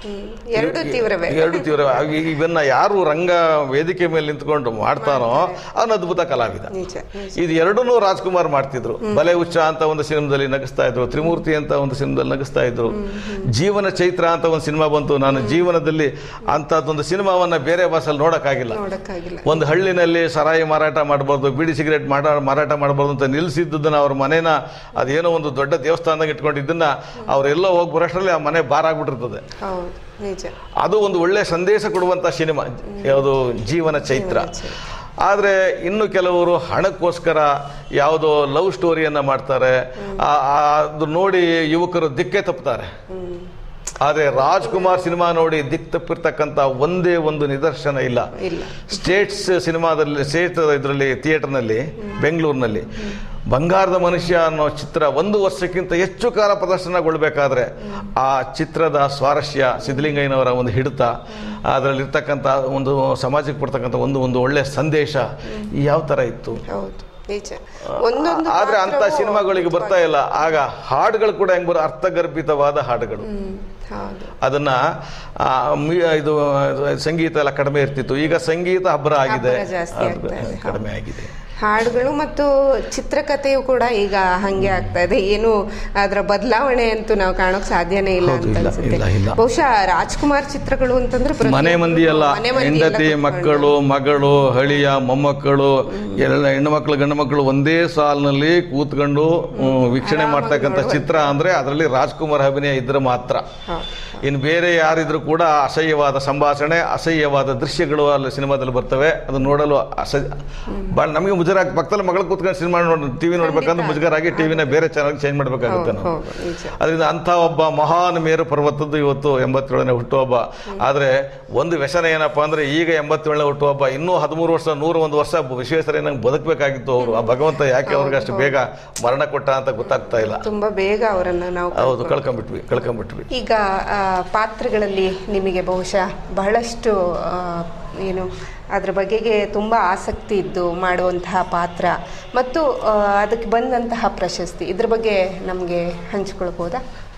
ಹ್ಮ್. ಎರಡು ತೀವ್ರವೇ ಎರಡು ತೀವ್ರ ಈ- ಇವನ್ನ ಯಾರು ರಂಗ ವೇದಿಕೆ ಮೇಲೆ ನಿಂತ್ಕೊಂಡು ಮಾಡ್ತಾನೋ ಅವನು ಅದ್ಭುತ ಕಲಾವಿದ ನಿಜ ನಿಜ ಇದು ಎರಡನ್ನೂ ರಾಜ್ಕುಮಾರ್ ಮಾಡ್ತಿದ್ರು ಬಲೆ ಉಚ್ಚ ಅಂತ ಒಂದು ಸಿನಿಮಾದಲ್ಲಿ ನಗಿಸ್ತಾ ಇದ್ರು ತ್ರಿಮೂರ್ತಿ ಅಂತ ಒಂದು ಸಿನಿಮಾದಲ್ಲಿ ನಗಿಸ್ತಾ ಇದ್ರು ಜೀವನ ಚೈತ್ರ ಅಂತ ಒಂದು ಸಿನಿಮಾ ಬಂತು ನಾನು ಜೀವನದಲ್ಲಿ ಅಂಥದ್ದೊಂದು ಸಿನಿಮಾವನ್ನ ಬೇರೆ ಭಾಷೆಯಲ್ಲಿ ನೋಡಕ್ಕಾಗಿಲ್ಲ ನೋಡಕ್ಕಾಗಿಲ್ಲ ಒಂದು ಹಳ್ಳಿನಲ್ಲಿ ಸರಾಯಿ ಮಾರಾಟ ಮಾಡಬಾರ್ದು ಬೀಡಿ ಸಿಗರೇಟ್ ಮಾಡ ಮಾರಾಟ ಮಾಡಬಾರ್ದು ಅಂತ ನಿಲ್ಲಿಸಿದ್ದನ್ನ ಅವ್ರ ಮನೇನ ಅದೇನೋ ಒಂದು ದೊಡ್ಡ ದೇವಸ್ಥಾನದಾಗ ಇಟ್ಕೊಂಡಿದ್ದನ್ನ ಅವರೆಲ್ಲೋ ಹೋಗಿ ಬರೋಷ್ಟರಲ್ಲಿ ಆ ಮನೆ ಬಾರ್ ಆಗ್ಬಿಟ್ಟಿರ್ತದೆ ಹೌದು ನಿಜ ಅದು ಒಂದು ಒಳ್ಳೆ ಸಂದೇಶ ಕೊಡುವಂಥ ಸಿನಿಮಾ ಯಾವುದು ಜೀವನ ಚೈತ್ರ ಆದರೆ ಇನ್ನು ಕೆಲವರು ಹಣಕ್ಕೋಸ್ಕರ ಯಾವುದೋ ಲವ್ ಸ್ಟೋರಿಯನ್ನು ಮಾಡ್ತಾರೆ ಆ- ಆ- ಅದು ನೋಡಿ ಯುವಕರು ದಿಕ್ಕೆ ತಪ್ಪುತ್ತಾರೆ ಹ್ಮ್ ಆದರೆ ರಾಜ್ಕುಮಾರ್ ಸಿನಿಮಾ ನೋಡಿ ದಿಕ್ ತಪ್ಪಿರ್ತಕ್ಕಂಥ ಒಂದೇ ಒಂದು ನಿದರ್ಶನ ಇಲ್ಲ ಇಲ್ಲ ಸ್ಟೇಟ್ಸ್ ಸಿನಿಮಾದಲ್ಲಿ ಸ್ಟೇಟ್ ಇದರಲ್ಲಿ ಥಿಯೇಟರ್ನಲ್ಲಿ ಬೆಂಗಳೂರಿನಲ್ಲಿ ಬಂಗಾರದ ಮನುಷ್ಯ ಅನ್ನೋ ಚಿತ್ರ ಒಂದು ವರ್ಷಕ್ಕಿಂತ ಹೆಚ್ಚು ಕಾಲ ಪ್ರದರ್ಶನಗೊಳ್ಬೇಕಾದ್ರೆ ಆ ಚಿತ್ರದ ಸ್ವಾರಸ್ಯ ಸಿದ್ಧಲಿಂಗಯ್ಯನವರ ಒಂದು ಹಿಡಿತ ಅದರಲ್ಲಿರ್ತಕ್ಕಂಥ ಒಂದು ಸಮಾಜಕ್ಕೆ ಕೊಡ್ತಕ್ಕಂಥ ಒಂದು ಒಂದು ಒಳ್ಳೆ ಸಂದೇಶ ಯಾವ ಥರ ಇತ್ತು ಹೌದು ನಿಜ ಒಂದೊಂದು ಆದ್ರೆ ಅಂತ ಪಾತ್ರವೂ ಸಿನಿಮಾಗಳಿಗೆ ಬರ್ತಾ ಇಲ್ಲ ಆಗ ಹಾಡುಗಳು ಕೂಡ ಹೆಂಗ್ ಬರೋ ಅರ್ಥಗರ್ಭಿತವಾದ ಹಾಡುಗಳು ಹ್ಮ್ ಹೌದು ಅದನ್ನ ಆ, ಮಿ- ಇದು ಸಂಗೀತ ಎಲ್ಲ ಕಡಿಮೆ ಇರ್ತಿತ್ತು ಈಗ ಸಂಗೀತ ಹಬ್ಬರ ಆಗಿದೆ ಹಬ್ಬರ ಜಾಸ್ತಿ ಅದು ಆಗ್ತಾ ಇದೆ, ಕಡಿಮೆ ಆಗಿದೆ ಹಾಡುಗಳು ಮತ್ತು ಚಿತ್ರಕಥೆಯು ಕೂಡ ಈಗ ಹಂಗೆ ಆಗ್ತಾ ಇದೆ ಏನು ಅದರ ಬದಲಾವಣೆ ಅಂತೂ ನಾವು ಕಾಣೋಕ್ ಸಾಧ್ಯನೇ ಇಲ್ಲ ಹೌದು, ಅಂತ ಇಲ್ಲ, ಅನ್ಸುತ್ತೆ ಇಲ್ಲ, ಇಲ್ಲ. ಬಹುಶಃ ರಾಜ್ಕುಮಾರ್ ಚಿತ್ರಗಳು ಅಂತಂದ್ರೆ ಪ್ರತಿಯೊಬ್ಬರು ಮನೆ ಮಂದಿ ಎಲ್ಲ ಮನೆ ಮಂದಿ ಎಲ್ಲ ಹೆಂಡತಿ ಕೂತ್ಕೊಂಡು ಮಕ್ಕಳು ಮಗಳು ಹಳಿಯ ಮೊಮ್ಮಕ್ಕಳು ಎಲ್ಲ ಹೆಣ್ಣು ಮಕ್ಕಳು ಗಂಡು ಮಕ್ಕಳು ಒಂದೇ ಸಾಲಿನಲ್ಲಿ ಕೂತ್ಕೊಂಡು ಹ್ಮ್, ವೀಕ್ಷಣೆ ಮಾಡ್ತಕ್ಕಂಥ ಚಿತ್ರ ಅಂದ್ರೆ ಅದರಲ್ಲಿ ರಾಜ್ಕುಮಾರ್ ಅಭಿನಯ ಇದ್ರೆ ಮಾತ್ರ ಹೌದು. ಇನ್ನು ಬೇರೆ ಯಾರಿದ್ರು ಕೂಡ ಅಸಹ್ಯವಾದ ಸಂಭಾಷಣೆ ಅಸಹ್ಯವಾದ ದೃಶ್ಯಗಳು ಅಲ್ಲಿ ಸಿನಿಮಾದಲ್ಲಿ ಬರ್ತವೆ ಅದು ನೋಡಲು ಅಸಹ್ಯ ಭಾಳ ನಮಗೆ ಮುಜುಗರ ಆಗ್- ಪಕ್ಕದಲ್ಲಿ ಮಗಳು ಕೂತ್ಕೊಂಡು ಸಿನಿಮಾ ನೋಡಿ ಟಿವಿ ನೋಡ್ಬೇಕಂದ್ರೆ ಮುಜುಗರ ಆಗಿ ಟಿವಿನ ಬೇರೆ ಚಾನಲ್ ಚೇಂಜ್ ಮಾಡ್ಬೇಕಾಗುತ್ತೆ ಹೌದು, ನಾವು ಹೌದು, ನಿಜ. ಅದರಿಂದ ಅಂಥ ಒಬ್ಬ ಮಹಾನ್ ಮೇರು ಪರ್ವತದ್ದು ಇವತ್ತು ಎಂಬತ್ತೇಳನೇ ಹುಟ್ಟುಹಬ್ಬ ಆದರೆ ಒಂದು ವ್ಯಸನ ಏನಪ್ಪ ಅಂದ್ರೆ ಈಗ ಎಂಬತ್ತೇಳನೇ ಹುಟ್ಟುಹಬ್ಬ ಇನ್ನೂ ಹದಿಮೂರು ವರ್ಷ ನೂರ ಒಂದು ವರ್ಷ ವಿಶ್ವೇಶ್ವರಯ್ಯನಂಗೆ ಬದುಕಬೇಕಾಗಿತ್ತು ಅವರು ಆ ಭಗವಂತ ಯಾಕೆ ಅವ್ರಿಗೆ ಅಷ್ಟು ಬೇಗ ಮರಣ ಕೊಟ್ಟ ಅಂತ ಗೊತ್ತಾಗ್ತಾ ಇಲ್ಲ ತುಂಬಾ ಬೇಗ ಅವರನ್ನ ನಾವು ಹೌದು ಕಳ್ಕೊಂಡ್ಬಿಟ್ವಿ ಕಳ್ಕೊಂಡ್ಬಿಟ್ವಿ ಈಗ ಆ, ಪಾತ್ರಗಳಲ್ಲಿ ನಿಮಗೆ ಬಹುಶಃ ಬಹಳಷ್ಟು ಆ, ಏನು ಅದ್ರ ಬಗೆಗೆ ತುಂಬ ಆಸಕ್ತಿ ಇದ್ದು ಮಾಡುವಂತಹ ಪಾತ್ರ ಮತ್ತು ಆ, ಅದಕ್ಕೆ ಬಂದಂತಹ ಪ್ರಶಸ್ತಿ ಇದ್ರ ಬಗ್ಗೆ ನಮಗೆ ಹಂಚ್ಕೊಳ್ಬೋದಾ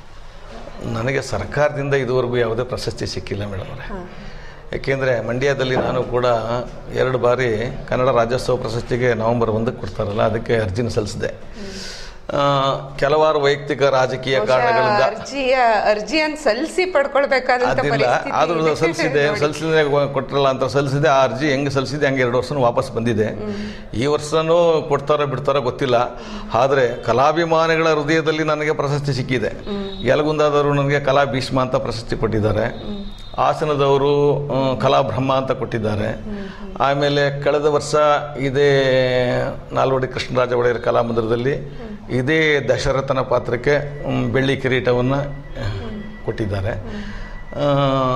ನನಗೆ ಸರ್ಕಾರದಿಂದ ಇದುವರೆಗೂ ಯಾವುದೇ ಪ್ರಶಸ್ತಿ ಸಿಕ್ಕಿಲ್ಲ ಮೇಡಮ್ ಅವರೇ ಯಾಕೆಂದರೆ ಮಂಡ್ಯದಲ್ಲಿ ನಾನು ಕೂಡ ಎರಡು ಬಾರಿ ಕನ್ನಡ ರಾಜ್ಯೋತ್ಸವ ಪ್ರಶಸ್ತಿಗೆ ನವೆಂಬರ್ ಒಂದಕ್ಕೆ ಕೊಡ್ತಾರಲ್ಲ ಅದಕ್ಕೆ ಅರ್ಜಿನ ಸಲ್ಲಿಸಿದೆ ಆ, ಕೆಲವಾರು ವೈಯಕ್ತಿಕ ರಾಜಕೀಯ ಕಾರಣಗಳಿಂದ ಅರ್ಜಿಯ ಅರ್ಜಿಯನ್ನು ಸಲ್ಲಿಸಿ ಪಡ್ಕೊಳ್ಬೇಕಾದಂತ ಅದಿಲ್ಲ ಪರಿಸ್ಥಿತಿ ಆದ್ರೂ ಇದೆ. ಸಲ್ಲಿಸಿದೆ ನೋಡಿ. ಸಲ್ಲಿಸಿದೆ ಕೊಟ್ಟರಲ್ಲ ಅಂತ ಸಲ್ಲಿಸಿದೆ ಆ ಅರ್ಜಿ ಹೆಂಗೆ ಸಲ್ಲಿಸಿದೆ ಹಂಗೆ ಎರಡು ವರ್ಷನೂ ವಾಪಸ್ ಬಂದಿದೆ ಈ ವರ್ಷನೂ ಕೊಡ್ತಾರೋ ಬಿಡ್ತಾರೋ ಗೊತ್ತಿಲ್ಲ ಆದರೆ ಕಲಾಭಿಮಾನಿಗಳ ಹೃದಯದಲ್ಲಿ ನನಗೆ ಪ್ರಶಸ್ತಿ ಸಿಕ್ಕಿದೆ ಯಲಗುಂದದವರು ನನಗೆ ಕಲಾ ಭೀಷ್ಮ ಅಂತ ಪ್ರಶಸ್ತಿ ಕೊಟ್ಟಿದ್ದಾರೆ ಹಾಸನದವರು ಆ, ಕಲಾ ಬ್ರಹ್ಮ ಅಂತ ಕೊಟ್ಟಿದ್ದಾರೆ ಆಮೇಲೆ ಕಳೆದ ವರ್ಷ ಇದೇ ನಾಲ್ವಡಿ ಕೃಷ್ಣರಾಜ ಒಡೆಯರ್ ಕಲಾಮಂದಿರದಲ್ಲಿ ಇದೇ ದಶರಥನ ಪಾತ್ರಕ್ಕೆ ಮ್, ಬೆಳ್ಳಿ ಕಿರೀಟವನ್ನು ಕೊಟ್ಟಿದ್ದಾರೆ ಆ,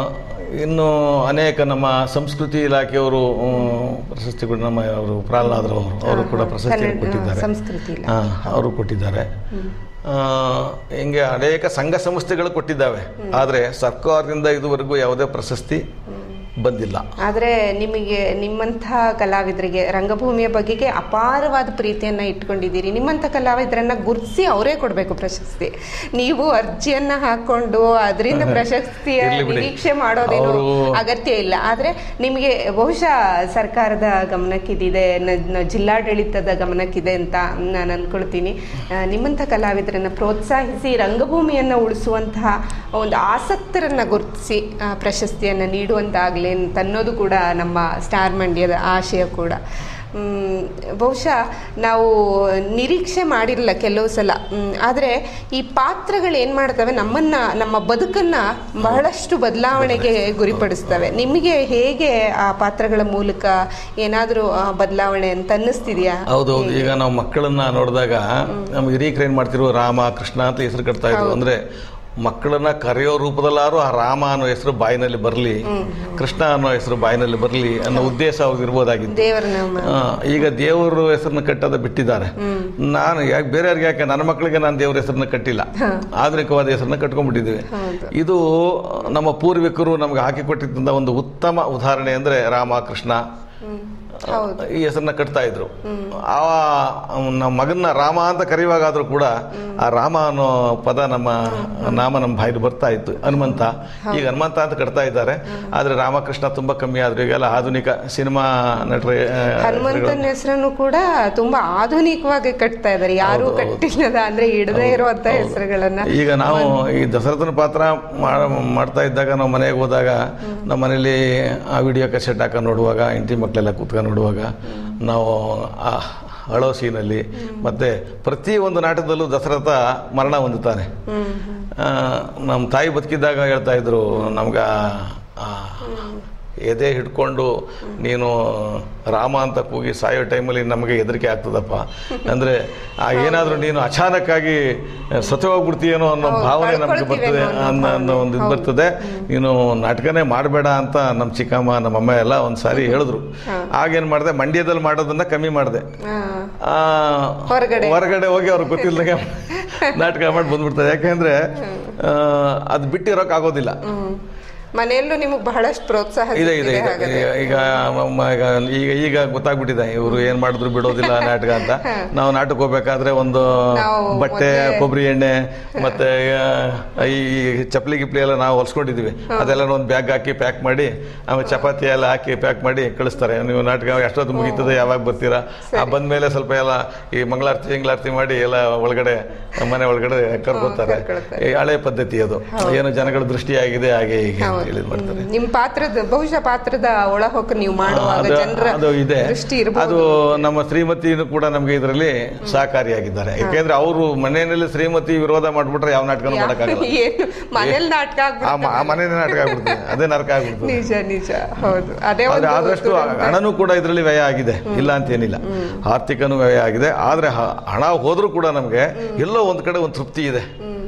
ಇನ್ನು ಅನೇಕ ನಮ್ಮ ಸಂಸ್ಕೃತಿ ಇಲಾಖೆಯವರು ಮ್, ಪ್ರಶಸ್ತಿ ಕೂಡ ನಮ್ಮ ಅವರು ಪ್ರಹ್ಲಾದ್ರವರು ಅವರು ಕೂಡ ಪ್ರಶಸ್ತಿ ಕನ್ನಡ, ಕೊಟ್ಟಿದ್ದಾರೆ ಸಂಸ್ಕೃತಿ ಇಲ್ಲ ಹಾ, ಅವರು ಕೊಟ್ಟಿದ್ದಾರೆ ಆ, ಹಿಂಗೆ ಅನೇಕ ಸಂಘ ಸಂಸ್ಥೆಗಳು ಕೊಟ್ಟಿದ್ದಾವೆ ಆದರೆ ಸರ್ಕಾರದಿಂದ ಇದುವರೆಗೂ ಯಾವುದೇ ಪ್ರಶಸ್ತಿ ಬಂದಿಲ್ಲ ಆದರೆ ನಿಮಗೆ ನಿಮ್ಮಂತಹ ಕಲಾವಿದರಿಗೆ ರಂಗಭೂಮಿಯ ಬಗೆಗೆ ಅಪಾರವಾದ ಪ್ರೀತಿಯನ್ನ ಇಟ್ಕೊಂಡಿದ್ದೀರಿ ನಿಮ್ಮಂಥ ಕಲಾವಿದರನ್ನ ಗುರುತಿಸಿ ಅವರೇ ಕೊಡಬೇಕು ಪ್ರಶಸ್ತಿ ನೀವು ಅರ್ಜಿಯನ್ನ ಹಾಕೊಂಡು ಅದರಿಂದ ಪ್ರಶಸ್ತಿಯ ಇರ್ಲಿ ಬಿಡಿ. ನಿರೀಕ್ಷೆ ಮಾಡೋದೇನು ಅವ್ರು- ಅಗತ್ಯ ಇಲ್ಲ ಆದರೆ ನಿಮಗೆ ಬಹುಶಃ ಸರ್ಕಾರದ ಗಮನಕ್ಕಿದೆ ನ- ನ- ಜಿಲ್ಲಾಡಳಿತದ ಗಮನಕ್ಕಿದೆ ಅಂತ ನಾನು ಅನ್ಕೊಳ್ತೀನಿ ಆ, ನಿಮ್ಮಂಥ ಕಲಾವಿದರನ್ನ ಪ್ರೋತ್ಸಾಹಿಸಿ ರಂಗಭೂಮಿಯನ್ನು ಉಳಿಸುವಂತಹ ಒಂದು ಆಸಕ್ತರನ್ನ ಗುರುತಿಸಿ ಆ, ಪ್ರಶಸ್ತಿಯನ್ನು ನೀಡುವಂತಾಗಲಿ ಅಂತ ಅನ್ನೋದು ಕೂಡ ನಮ್ಮ ಸ್ಟಾರ್ ಮಂಡ್ಯದ ಆಶಯ ಕೂಡ ಮ್, ಬಹುಶಃ ನಾವು ನಿರೀಕ್ಷೆ ಮಾಡಿರಲಿಲ್ಲ ಕೆಲವು ಸಲ ಆದರೆ ಈ ಪಾತ್ರಗಳು ಏನು ಮಾಡ್ತವೆ ನಮ್ಮನ್ನ ನಮ್ಮ ಬದುಕನ್ನ ಬಹಳಷ್ಟು ಬದಲಾವಣೆಗೆ ಗುರಿಪಡಿಸ್ತವೆ ನಿಮಗೆ ಹೇಗೆ ಆ ಪಾತ್ರಗಳ ಮೂಲಕ ಏನಾದರೂ ಬದಲಾವಣೆ ಅಂತ ಅನ್ನಿಸ್ತಿದ್ಯಾ ಹೌದು ಹೌದು ಈಗ ನಾವು ಮಕ್ಕಳನ್ನ ನೋಡಿದಾಗ ನಮ್ಮ ಹಿರೀಕರು ಏನ್ ಮಾಡ್ತಿರೋ ರಾಮ ಕೃಷ್ಣ ಅಂತ ಹೆಸರು ಕಟ್ತಾ ಇದ್ರು ಅಂದ್ರೆ ಮಕ್ಕಳನ್ನ ಕರೆಯೋ ರೂಪದಲ್ಲಾರು ಆ ರಾಮ ಅನ್ನೋ ಹೆಸರು ಬಾಯಿನಲ್ಲಿ ಬರಲಿ ಕೃಷ್ಣ ಅನ್ನೋ ಹೆಸರು ಬಾಯಿನಲ್ಲಿ ಬರಲಿ ಅನ್ನೋ ಉದ್ದೇಶ ಅವ್ರಿಗಿರ್ಬೋದಾಗಿತ್ತು ದೇವರ ನಮ್ಮ ಆ, ಈಗ ದೇವರ ಹೆಸರನ್ನ ಕಟ್ಟೋದು ಬಿಟ್ಟಿದ್ದಾರೆ ನಾನು ಯಾಕೆ ಬೇರೆಯವ್ರಿಗೆ ಯಾಕೆ ನನ್ನ ಮಕ್ಕಳಿಗೆ ನಾನು ದೇವರ ಹೆಸರನ್ನ ಕಟ್ಟಿಲ್ಲ ಆಧುನಿಕವಾದ ಹೆಸರನ್ನ ಕಟ್ಕೊಂಡ್ಬಿಟ್ಟಿದ್ದೀವಿ ಹೌದು. ಇದು ನಮ್ಮ ಪೂರ್ವಿಕರು ನಮ್ಗೆ ಹಾಕಿಕೊಟ್ಟಿದ್ದಂಥ ಒಂದು ಉತ್ತಮ ಉದಾಹರಣೆ ಅಂದರೆ ರಾಮ ಕೃಷ್ಣ ಈ ಹೆಸರನ್ನ ಕಟ್ತಾ ಇದ್ರು ಆ ನಮ್ಮ ಮಗನ್ನ ರಾಮ ಅಂತ ಕರೆಯುವಾಗಾದ್ರೂ ಕೂಡ ಆ ರಾಮ ಅನ್ನೋ ಪದ ನಮ್ಮ ನಾಮ ನಮ್ಮ ಬಾಯಲ್ಲಿ ಬರ್ತಾ ಇತ್ತು ಹನುಮಂತ ಈಗ ಹನುಮಂತ ಅಂತ ಕಟ್ತಾ ಇದ್ದಾರೆ ಆದ್ರೆ ರಾಮಕೃಷ್ಣ ತುಂಬಾ ಕಮ್ಮಿ ಆದ್ರು ಈಗೆಲ್ಲ ಆಧುನಿಕ ಸಿನಿಮಾ ನಟರ ಹನುಮಂತನ ಹೆಸರನ್ನು ಕೂಡ ತುಂಬಾ ಆಧುನಿಕವಾಗಿ ಕಟ್ತಾ ಇದ್ದಾರೆ ಯಾರು ಕಟ್ಟಿಲ್ಲದ ಅಂದ್ರೆ ಇಡದೇ ಇರುವಂತ ಹೆಸರುಗಳನ್ನ ಈಗ ನಾವು ಈ ದಶರಥನ ಪಾತ್ರ ಮಾ- ಮಾಡ್ತಾ ಇದ್ದಾಗ ನಾವು ಮನೆಗೆ ಹೋದಾಗ ನಮ್ಮ ಮನೇಲಿ ಆ ವಿಡಿಯೋ ಕೆಸೆಟ್ ಹಾಕೊಂಡು ನೋಡುವಾಗ ಹೆಂಡತಿ ಮಕ್ಕಳೆಲ್ಲ ಕೂತ್ಕೊಂಡು ನೋಡುವಾಗ ನಾವು ಆ ಅಳೋ ಸೀನಲ್ಲಿ ಮತ್ತೆ ಪ್ರತಿ ಒಂದು ನಾಟಕದಲ್ಲೂ ದಶರಥ ಮರಣ ಹೊಂದುತ್ತಾನೆ ಆ, ನಮ್ಮ ತಾಯಿ ಬದುಕಿದ್ದಾಗ ಹೇಳ್ತಾ ಇದ್ರು ನಮ್ಗ ಆ, ಎದೆ ಹಿಡ್ಕೊಂಡು ನೀನು ರಾಮ ಅಂತ ಕೂಗಿ ಸಾಯೋ ಟೈಮಲ್ಲಿ ನಮಗೆ ಹೆದರಿಕೆ ಆಗ್ತದಪ್ಪ ಅಂದ್ರೆ ಆ ಏನಾದರೂ ನೀನು ಅಚಾನಕ್ಕಾಗಿ ಸತ್ತು ಹೋಗ್ಬಿಡ್ತೀಯೇನೋ ಅನ್ನೋ ಹೌದು, ಭಾವನೆ ನಮಗೆ ಬರ್ತದೆ ಕಳ್ಕೊಳ್ತೀವೇನೋ ಅನ್ನೋ ಅನ್ನೋ ಅನ್ನೋ ಒಂದು ಇದು ಬರ್ತದೆ ನೀನು ನಾಟಕನೇ ಮಾಡಬೇಡ ಅಂತ ನಮ್ಮ ಚಿಕ್ಕಮ್ಮ ನಮ್ಮಮ್ಮ ಎಲ್ಲ ಒಂದು ಸಾರಿ ಹೇಳಿದ್ರು ಆಗೇನು ಮಾಡಿದೆ ಮಂಡ್ಯದಲ್ಲಿ ಮಾಡೋದನ್ನ ಕಮ್ಮಿ ಮಾಡಿದೆ ಆ, ಹೊರಗಡೆ. ಹೊರಗಡೆ ಹೋಗಿ ಅವ್ರಿಗೆ ಗೊತ್ತಿಲ್ಲದಂಗೆ ನಾಟಕ ಮಾಡಿ ಬಂದ್ಬಿಡ್ತಾರೆ ಯಾಕೆಂದ್ರೆ ಆ, ಅದು ಬಿಟ್ಟಿರೋಕೆ ಆಗೋದಿಲ್ಲ ಹ್ಮ್. ಮನೆಯಲ್ಲೂ ನಿಮಗೆ ಬಹಳಷ್ಟು ಪ್ರೋತ್ಸಾಹ ಇದೆ ಇದೆ ಸಿಕ್ಕಿದೆ ಇದೆ ಹಾಗಾದ್ರೆ. ಈಗ ಮ- ಈಗ ಈಗ ಈಗ ಗೊತ್ತಾಗ್ಬಿಟ್ಟಿದೆ ಇವರು ಏನ್ ಮಾಡಿದ್ರು ಬಿಡೋದಿಲ್ಲ ನಾಟಕ ಅಂತ ನಾವು ನಾಟಕ ಹೋಗ್ಬೇಕಾದ್ರೆ ಒಂದು ನಾವು ಬಟ್ಟೆ ಮೊದ್ಲೇ- ಕೊಬ್ಬರಿ ಎಣ್ಣೆ ಮತ್ತೆ ಆ, ಈ ಚಪ್ಪಲಿ ಗಿಪ್ಲಿ ಎಲ್ಲ ನಾವು ಹೊಲ್ಸ್ಕೊಂಡಿದೀವಿ ಅದೆಲ್ಲ ಒಂದು ಬ್ಯಾಗ್ ಹಾಕಿ ಪ್ಯಾಕ್ ಮಾಡಿ ಆಮೇಲೆ ಚಪಾತಿ ಎಲ್ಲ ಹಾಕಿ ಪ್ಯಾಕ್ ಮಾಡಿ ಕಳಿಸ್ತಾರೆ ನೀವು ನಾಟಕ ಎಷ್ಟೊತ್ತು ಮುಗೀತದೆ ಯಾವಾಗ ಬರ್ತೀರಾ ಆ ಬಂದ್ಮೇಲೆ ಸ್ವಲ್ಪ ಎಲ್ಲ ಈ ಮಂಗಳಾರತಿ ಇಂಗಳಾರತಿ ಮಾಡಿ ಎಲ್ಲ ಒಳಗಡೆ ಮನೆ ಒಳಗಡೆ ಕರ್ಕೊತಾರೆ ಕರ್ಕೊಳ್ತಾರೆ. ಈ ಹಳೆ ಪದ್ಧತಿ ಅದು ಏನು ಜನಗಳ ದೃಷ್ಟಿಯಾಗಿದೆ ಹಾಗೆ ಹೀಗೆ ಅಂತ ಹೌದು. ಹೇಳಿ ಇದ್ ಮಾಡ್ತಾರೆ ಹ್ಮ್. ನಿಮ್ ಪಾತ್ರದ ಬಹುಶಃ ಪಾತ್ರದ ಒಳಹೊಕ್ಕ ನೀವು ಮಾಡುವಾಗ ಅದು- ಜನರ ಅದು ಇದೆ ದೃಷ್ಟಿ ಇರಬಹುದು ಅದು ನಮ್ಮ ಶ್ರೀಮತಿನೂ ಕೂಡ ನಮಗೆ ಇದರಲ್ಲಿ ಸಹಕಾರಿಯಾಗಿದ್ದಾರೆ ಯಾಕೆಂದ್ರೆ ಅವರು ಮನೆಯಲ್ಲಿ ಶ್ರೀಮತಿ ವಿರೋಧ ಮಾಡ್ಬಿಟ್ರೆ ಯಾವ ನಾಟಕನೂ ಮಾಡಕ್ಕಾಗಲ್ಲ ಏನು ಮನೇಲಿ ನಾಟಕ ಆ ಆಗ್ಬಿಡುತ್ತೆ. ಮ- ಆ ಮನೆ ನಾಟಕ ಆಗ್ಬಿಡ್ತದೆ ಅದೇ ನರಕ ಆಗ್ಬಿಡ್ತದೆ ನಿಜ ನಿಜ ಹೌದು ಅದೇ ಆದ್ರೆ ಒಂದು ಆದಷ್ಟು ದುರಂತ. ಹಣನೂ ಕೂಡ ಇದರಲ್ಲಿ ವ್ಯಯ ಆಗಿದೆ ಇಲ್ಲ ಅಂತ ಏನಿಲ್ಲ ಆರ್ಥಿಕನೂ ವ್ಯಯ ಆಗಿದೆ ಆದ್ರೆ ಹ- ಹಣ ಹೋದ್ರೂ ಕೂಡ ನಮಗೆ ಎಲ್ಲೋ ಒಂದ್ ಕಡೆ ಒಂದು ತೃಪ್ತಿ ಇದೆ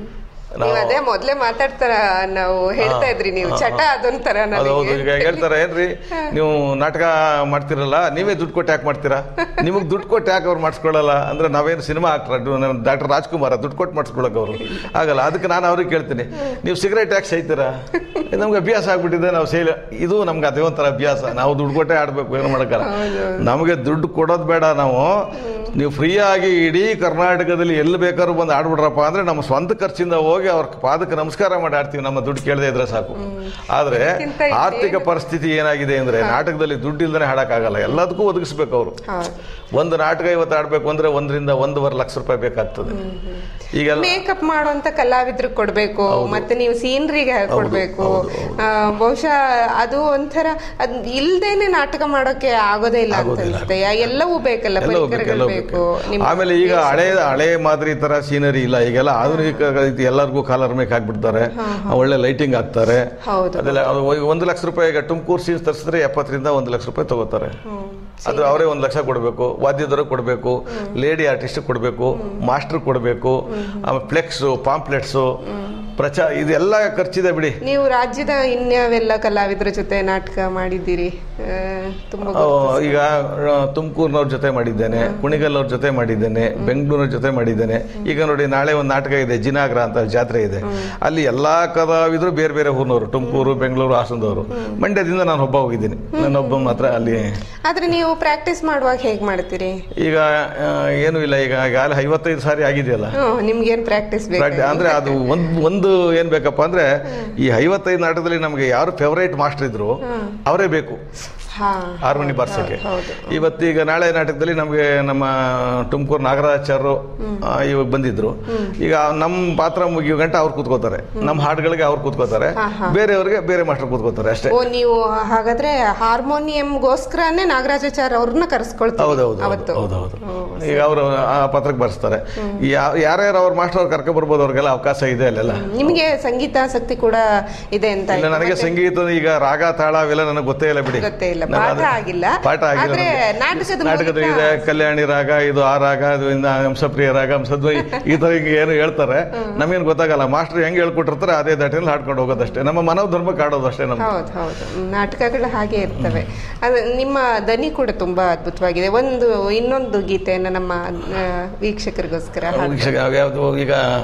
ನೀವು ಅದೇ ಮೊದ್ಲೇ ಮಾತಾಡ್ತಾರ ನಾವು ಹೇಳ್ತಾ ಇದ್ರಿ ನೀವು ಚಟ ಅದೊಂಥರ ಅದು ಹೌದು ನನಗೆ ಈಗ ಹೇಳ್ತಾರೆ ಏನ್ರಿ ನೀವು ನಾಟಕ ಮಾಡ್ತಿರಲ್ಲ ನೀವೇ ದುಡ್ಡು ಕೊಟ್ಟು ಯಾಕೆ ಮಾಡ್ತೀರಾ ನಿಮಗೆ ದುಡ್ಡು ಕೊಟ್ಟು ಯಾಕೆ ಅವ್ರು ಮಾಡಿಸ್ಕೊಳ್ಳಲ್ಲ ಅಂದ್ರೆ ನಾವೇನು ಸಿನಿಮಾ ಆಕ್ಟರ್ ಡಾಕ್ಟರ್ ರಾಜ್ಕುಮಾರ ದುಡ್ಡು ಕೊಟ್ಟು ಮಾಡಿಸ್ಕೊಳಕ್ ಅವರು ಆಗಲ್ಲ ಅದಕ್ಕೆ ನಾನು ಅವ್ರಿಗೆ ಕೇಳ್ತೀನಿ ನೀವು ಸಿಗರೇಟ್ ಯಾಕೆ ಸೈತೀರಾ ಇದು ನಮ್ಗೆ ಅಭ್ಯಾಸ ಆಗ್ಬಿಟ್ಟಿದೆ ನಾವು ಸೇಲ್ ಇದು ನಮ್ಗೆ ಅದೇ ಒಂಥರ ಅಭ್ಯಾಸ ನಾವು ದುಡ್ಡು ಕೊಟ್ಟೆ ಆಡ್ಬೇಕು ಏನು ಮಾಡಕ್ಕಲ್ಲ ನಮಗೆ ದುಡ್ಡು ಕೊಡೋದು ಬೇಡ ನಾವು ನೀವು ಫ್ರೀಯಾಗಿ ಇಡೀ ಕರ್ನಾಟಕದಲ್ಲಿ ಎಲ್ಲಿ ಬೇಕಾದ್ರೂ ಬಂದು ಆಡ್ಬಿಡ್ರಪ್ಪ ಅಂದ್ರೆ ನಮ್ಮ ಸ್ವಂತ ಖರ್ಚಿಂದ ಹೋಗಿ ಅವ್ರ ಪಾದಕ್ಕೆ ನಮಸ್ಕಾರ ಮಾಡಿ ಆಡ್ತೀವಿ ನಮ್ಮ ದುಡ್ಡು ಕೇಳದೆ ಇದ್ರೆ ಸಾಕು ಆದ್ರೆ ಅದಕ್ಕಿಂತ ಇನ್ನೇನು? ಆರ್ಥಿಕ ಪರಿಸ್ಥಿತಿ ಏನಾಗಿದೆ ಅಂದ್ರೆ ನಾಟಕದಲ್ಲಿ ದುಡ್ಡು ಇಲ್ದೇ ಹಾಡಕ್ಕಾಗಲ್ಲ ಎಲ್ಲದಕ್ಕೂ ಒದಗಿಸ್ಬೇಕು ಅವರು ಹೌದು ಒಂದು ನಾಟಕ ಇವತ್ತು ಆಡ್ಬೇಕು ಅಂದ್ರೆ ಒಂದರಿಂದ ಒಂದೂವರೆ ಲಕ್ಷ ರೂಪಾಯಿ ಬೇಕಾಗ್ತದೆ ಈಗೆಲ್ಲ ಮೇಕಪ್ ಮಾಡುವಂತ ಕಲಾವಿದ್ರು ಕೊಡ್ಬೇಕು ಮತ್ತೆ ನೀವು ಸೀನ್ರಿಗೆ ಕೊಡ್ಬೇಕು ಆ, ಬಹುಶಃ ಅದು ಒಂಥರ ಅದ್ ಇಲ್ದೇನೆ ನಾಟಕ ಮಾಡೋಕೆ ಆಗೋದೇ ಇಲ್ಲ ಅಂತ ಅನ್ಸುತ್ತೆ ಯಾ- ಎಲ್ಲವೂ ಬೇಕಲ್ಲ ಎಲ್ಲವೂ ಬೇಕು, ಪರಿಕರಗಳು ಎಲ್ಲವೂ ಬೇಕು ನಿಮ್ಮ ಆಮೇಲೆ ಈಗ ಹಳೆ ಹಳೆ ಮಾದರಿ ತರ ಸೀನರಿ ಇಲ್ಲ ಈಗೆಲ್ಲ ಆಧುನಿಕ ರೀತಿ ಎಲ್ಲರಿಗೂ ಕಾಲರ್ ಮೇಕ್ ಹಾಕ್ಬಿಡ್ತಾರೆ ಒಳ್ಳೆ ಲೈಟಿಂಗ್ ಹಾಕ್ತಾರೆ ಹೌದು ಅದೆಲ್ಲ ಅದು ಈಗ ಒಂದು ಲಕ್ಷ ರೂಪಾಯಿ ಈಗ ತುಮಕೂರು ಸೀನ್ಸ್ ತರಿಸಿದ್ರೆ ಎಪ್ಪತ್ತರಿಂದ ಒಂದು ಲಕ್ಷ ರೂಪಾಯಿ ತಗೋತಾರೆ ಅದು ಅವರೇ ಒಂದು ಲಕ್ಷ ಕೊಡಬೇಕು ವಾದ್ಯದವರು ಕೊಡಬೇಕು ಲೇಡಿ ಆರ್ಟಿಸ್ಟ್ ಕೊಡಬೇಕು ಮಾಸ್ಟರ್ ಕೊಡಬೇಕು ಆಮೇಲೆ ಫ್ಲೆಕ್ಸು ಪಾಂಪ್ಲೆಟ್ಸು ಪ್ರಚಾರ ಇದೆಲ್ಲ ಖರ್ಚಿದೆ ಬಿಡಿ ನೀವು ರಾಜ್ಯದ ಇನ್ಯಾವೆಲ್ಲ ಕಲಾವಿದರ ಜೊತೆ ನಾಟಕ ಮಾಡಿದ್ದೀರಿ ಆ, ತುಂಬಾ ಆ, ಈಗ ತುಮಕೂರಿನವ್ರ ಜೊತೆ ಮಾಡಿದ್ದೇನೆ ಕುಣಿಗಲ್ ಅವ್ರ ಜೊತೆ ಮಾಡಿದ್ದೇನೆ ಬೆಂಗಳೂರಿನ ಜೊತೆ ಮಾಡಿದ್ದೇನೆ ಈಗ ನೋಡಿ ನಾಳೆ ಒಂದು ನಾಟಕ ಇದೆ ಜಿನಾಗ್ರ ಅಂತ ಜಾತ್ರೆ ಇದೆ ಅಲ್ಲಿ ಎಲ್ಲಾ ಕಲಾವಿದರು ಬೇರೆ ಬೇರೆ ಊರಿನವರು ತುಮಕೂರು ಬೆಂಗಳೂರು ಹಾಸನದವರು ಮಂಡ್ಯದಿಂದ ನಾನು ಒಬ್ಬ ಹೋಗಿದ್ದೀನಿ ನಾನೊಬ್ಬ ಮಾತ್ರ ಅಲ್ಲಿ ಆದ್ರೆ ನೀವು ಪ್ರಾಕ್ಟೀಸ್ ಮಾಡುವಾಗ ಹೇಗ್ ಮಾಡ್ತೀರಿ ಈಗ ಆ, ಏನೂ ಇಲ್ಲ ಈಗ ಆಗಲೇ ಐವತ್ತೈದು ಸಾರಿ ಆಗಿದೆಯಲ್ಲ ಹ್ಮ್, ನಿಮ್ಗೇನ್ ಪ್ರಾಕ್ಟೀಸ್ ಬೇಕು ಪ್ರಾಕ್ಟಿ- ಅಂದ್ರೆ ಅದು ಒಂದು ಒಂದು ಏನ್ ಬೇಕಪ್ಪ ಅಂದ್ರೆ ಈ ಐವತ್ತೈದು ನಾಟಕದಲ್ಲಿ ನಮಗೆ ಯಾರು ಫೇವರೇಟ್ ಮಾಸ್ಟರ್ ಇದ್ರು ಅವರೇ ಬೇಕು ಹಾ ಹಾರ್ಮೋನಿ ಬಾರ್ಸಕ್ಕೆ ಹೌದು ಇವತ್ತೀಗ ನಾಳೆ ನಾಟಕದಲ್ಲಿ ನಮಗೆ ನಮ್ಮ ತುಮಕೂರು ನಾಗರಾಚಾರ್ಯರು ಆ, ಇವಾಗ ಬಂದಿದ್ರು ಈಗ ನಮ್ಮ ಪಾತ್ರ ಮುಗಿಯೋ ಗಂಟೆ ಅವ್ರು ಕೂತ್ಕೋತಾರೆ ನಮ್ಮ ಹಾಡುಗಳಿಗೆ ಅವ್ರು ಕೂತ್ಕೋತಾರೆ ಬೇರೆಯವ್ರಿಗೆ ಬೇರೆ ಮಾಸ್ಟರ್ ಕೂತ್ಕೋತಾರೆ ಅಷ್ಟೇ ಓ ನೀವು ಹಾಗಾದ್ರೆ ಹಾರ್ಮೋನಿಯಂಗೋಸ್ಕರನೇ ನಾಗರಾಜಾಚಾರ್ಯ ಅವ್ರನ್ನ ಕರೆಸ್ಕೊಳ್ತೀವಿ ಹೌದೌದು ಅವತ್ತು ಹೌದೌದು ಈಗ ಅವರು ಆ ಪತ್ರಕ್ಕೆ ಬರ್ಸ್ತಾರೆ ಯಾ- ಯಾರ್ಯಾರು ಅವ್ರ ಮಾಸ್ಟರ್ ಅವ್ರು ಕರ್ಕೊ ಬರ್ಬೋದು ಅವ್ರಿಗೆಲ್ಲ ಅವಕಾಶ ಇದೆ ಅಲ್ಲೆಲ್ಲ ನಿಮ್ಗೆ ಸಂಗೀತಾಸಕ್ತಿ ಕೂಡ ಇದೆ ಅಂತ ಇಲ್ಲ ನನಗೆ ಸಂಗೀತ ಈಗ ರಾಗ ತಾಳ ಅವೆಲ್ಲ ನನಗೆ ಗೊತ್ತೇ ಇಲ್ಲ ಬಿಡಿ ಗೊತ್ತೇ ಇಲ್ಲ ನಾನು ಪಾಠ ಅದು- ಆಗಿಲ್ಲ ಪಾಠ ಆಗಿಲ್ಲ ಆದ್ರೆ ನನಗೆ. ನಾಟಕದ ನಾಟಕದ ಮೂಲಕ ಇದೆ ಕಲ್ಯಾಣಿ ರಾಗ ಇದು ಆ ರಾಗ ಅದು ಇನ್ನ ಹಂಸಪ್ರಿಯ ರಾಗ ಹಂಸದ್ವೈ ಈ ತರ ಹಿಂಗೆ ಏನು ಹೇಳ್ತಾರೆ ನಮಗೇನು ಗೊತ್ತಾಗಲ್ಲ ಮಾಸ್ಟರ್ ಹೆಂಗ್ ಹೇಳ್ಕೊಟ್ಟಿರ್ತಾರೆ ಅದೇ ದಾಟಿನಲ್ಲಿ ಹಾಡ್ಕೊಂಡು ಹೋಗೋದಷ್ಟೇ ನಮ್ಮ ಮನೋ ಧರ್ಮಕ್ಕೆ ಆಡೋದು ಅಷ್ಟೇ ನಮ್ಗೆ ಹೌದು ಹೌದು ಹ್ಮ್, ನಾಟಕಗಳು ಹಾಗೆ ಇರ್ತವೆ ಅದು ನಿಮ್ಮ ದನಿ ಕೂಡ ತುಂಬಾ ಅದ್ಭುತವಾಗಿದೆ ಒಂದು ಇನ್ನೊಂದು ಗೀತೆಯನ್ನ ನಮ್ಮ ಆ, ವೀಕ್ಷಕರಿಗೋಸ್ಕರ ಹಾಡು ವೀಕ್ಷಕ ಯಾವುದು ಈಗ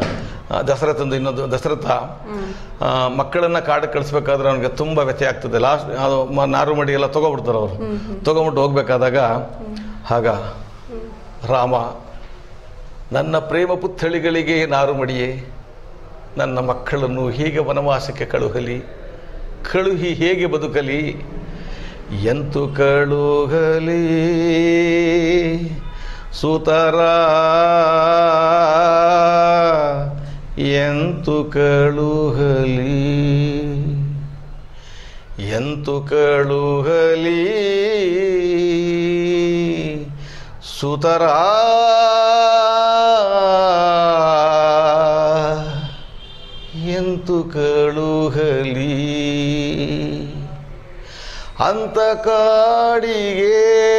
ಆ, ದಶರಥಂದು ಇನ್ನೊಂದು ದಶರಥ ಆ, ಮಕ್ಕಳನ್ನ ಕಾಡಿಗೆ ಕಳಿಸ್ಬೇಕಾದ್ರೆ ಅವನಿಗೆ ತುಂಬ ವ್ಯತ್ಯಯ ಆಗ್ತದೆ ಲಾಸ್ಟ್ ಅದು ಮ- ನಾರು ಮಡಿ ಎಲ್ಲ ತಗೊಬಿಡ್ತಾರೆ ಅವರು ತಗೊಂಬಿಟ್ಟು ಹೋಗ್ಬೇಕಾದಾಗ ಆಗ ರಾಮ ನನ್ನ ಪ್ರೇಮ ಪುತ್ಥಳಿಗಳಿಗೆ ನಾರು ಮಡಿಯೇ ನನ್ನ ಮಕ್ಕಳನ್ನು ಹೀಗೆ ವನವಾಸಕ್ಕೆ ಕಳುಹಲಿ ಕಳುಹಿ ಹೇಗೆ ಬದುಕಲಿ ಎಂತು ಕಳುಹಲಿ ಸುತರ ಎಂತು ಕಳುಹಲಿ ಎಂತು ಕಳುಹಲಿ ಸುತರ ಎಂತು ಕಳುಹಲಿ ಅಂತ ಕಾಡಿಗೆ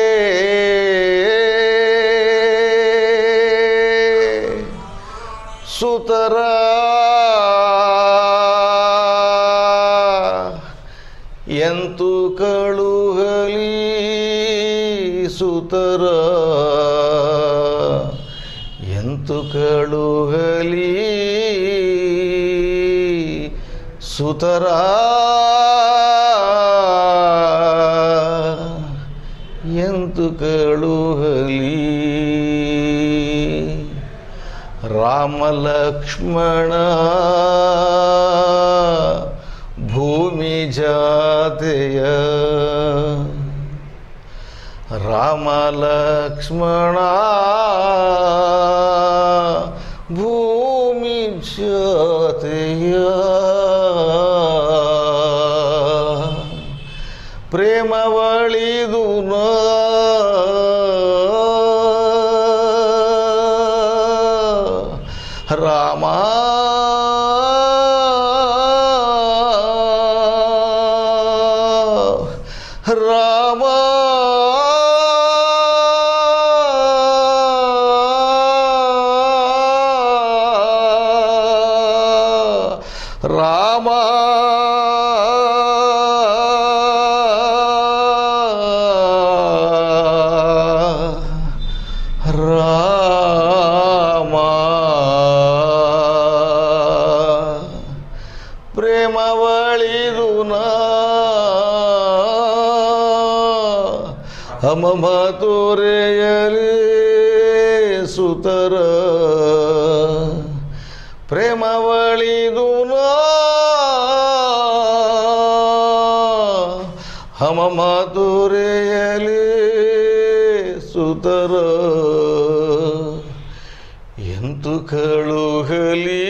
ಸುತರ ಎಂತು ಕಳುಹಲಿ ಸುತರ ಎಂತು ಕಳುಹಲಿ ಸುತರ ಎಂತು ಕಳುಹಲಿ ರಾಮ ಲಕ್ಷ್ಮಣ ಭೂಮಿ ಜಾತೆಯ ರಾಮ ಲಕ್ಷ್ಮಣ ಭೂಮಿ ಜಾತೆಯ ಪ್ರೇಮವಳಿದು ರಾಮ ರಾಮ ರಾಮ ರಾಮ ಪ್ರೇಮವಳಿದು ಹಮ ತೋರೆಯಲಿ ಸುತರ ಪ್ರೇಮವಳಿದು ಹಮ ತೋರೆಯಲಿ ಸುತರ ಎಂತು ಕಳುಹಲಿ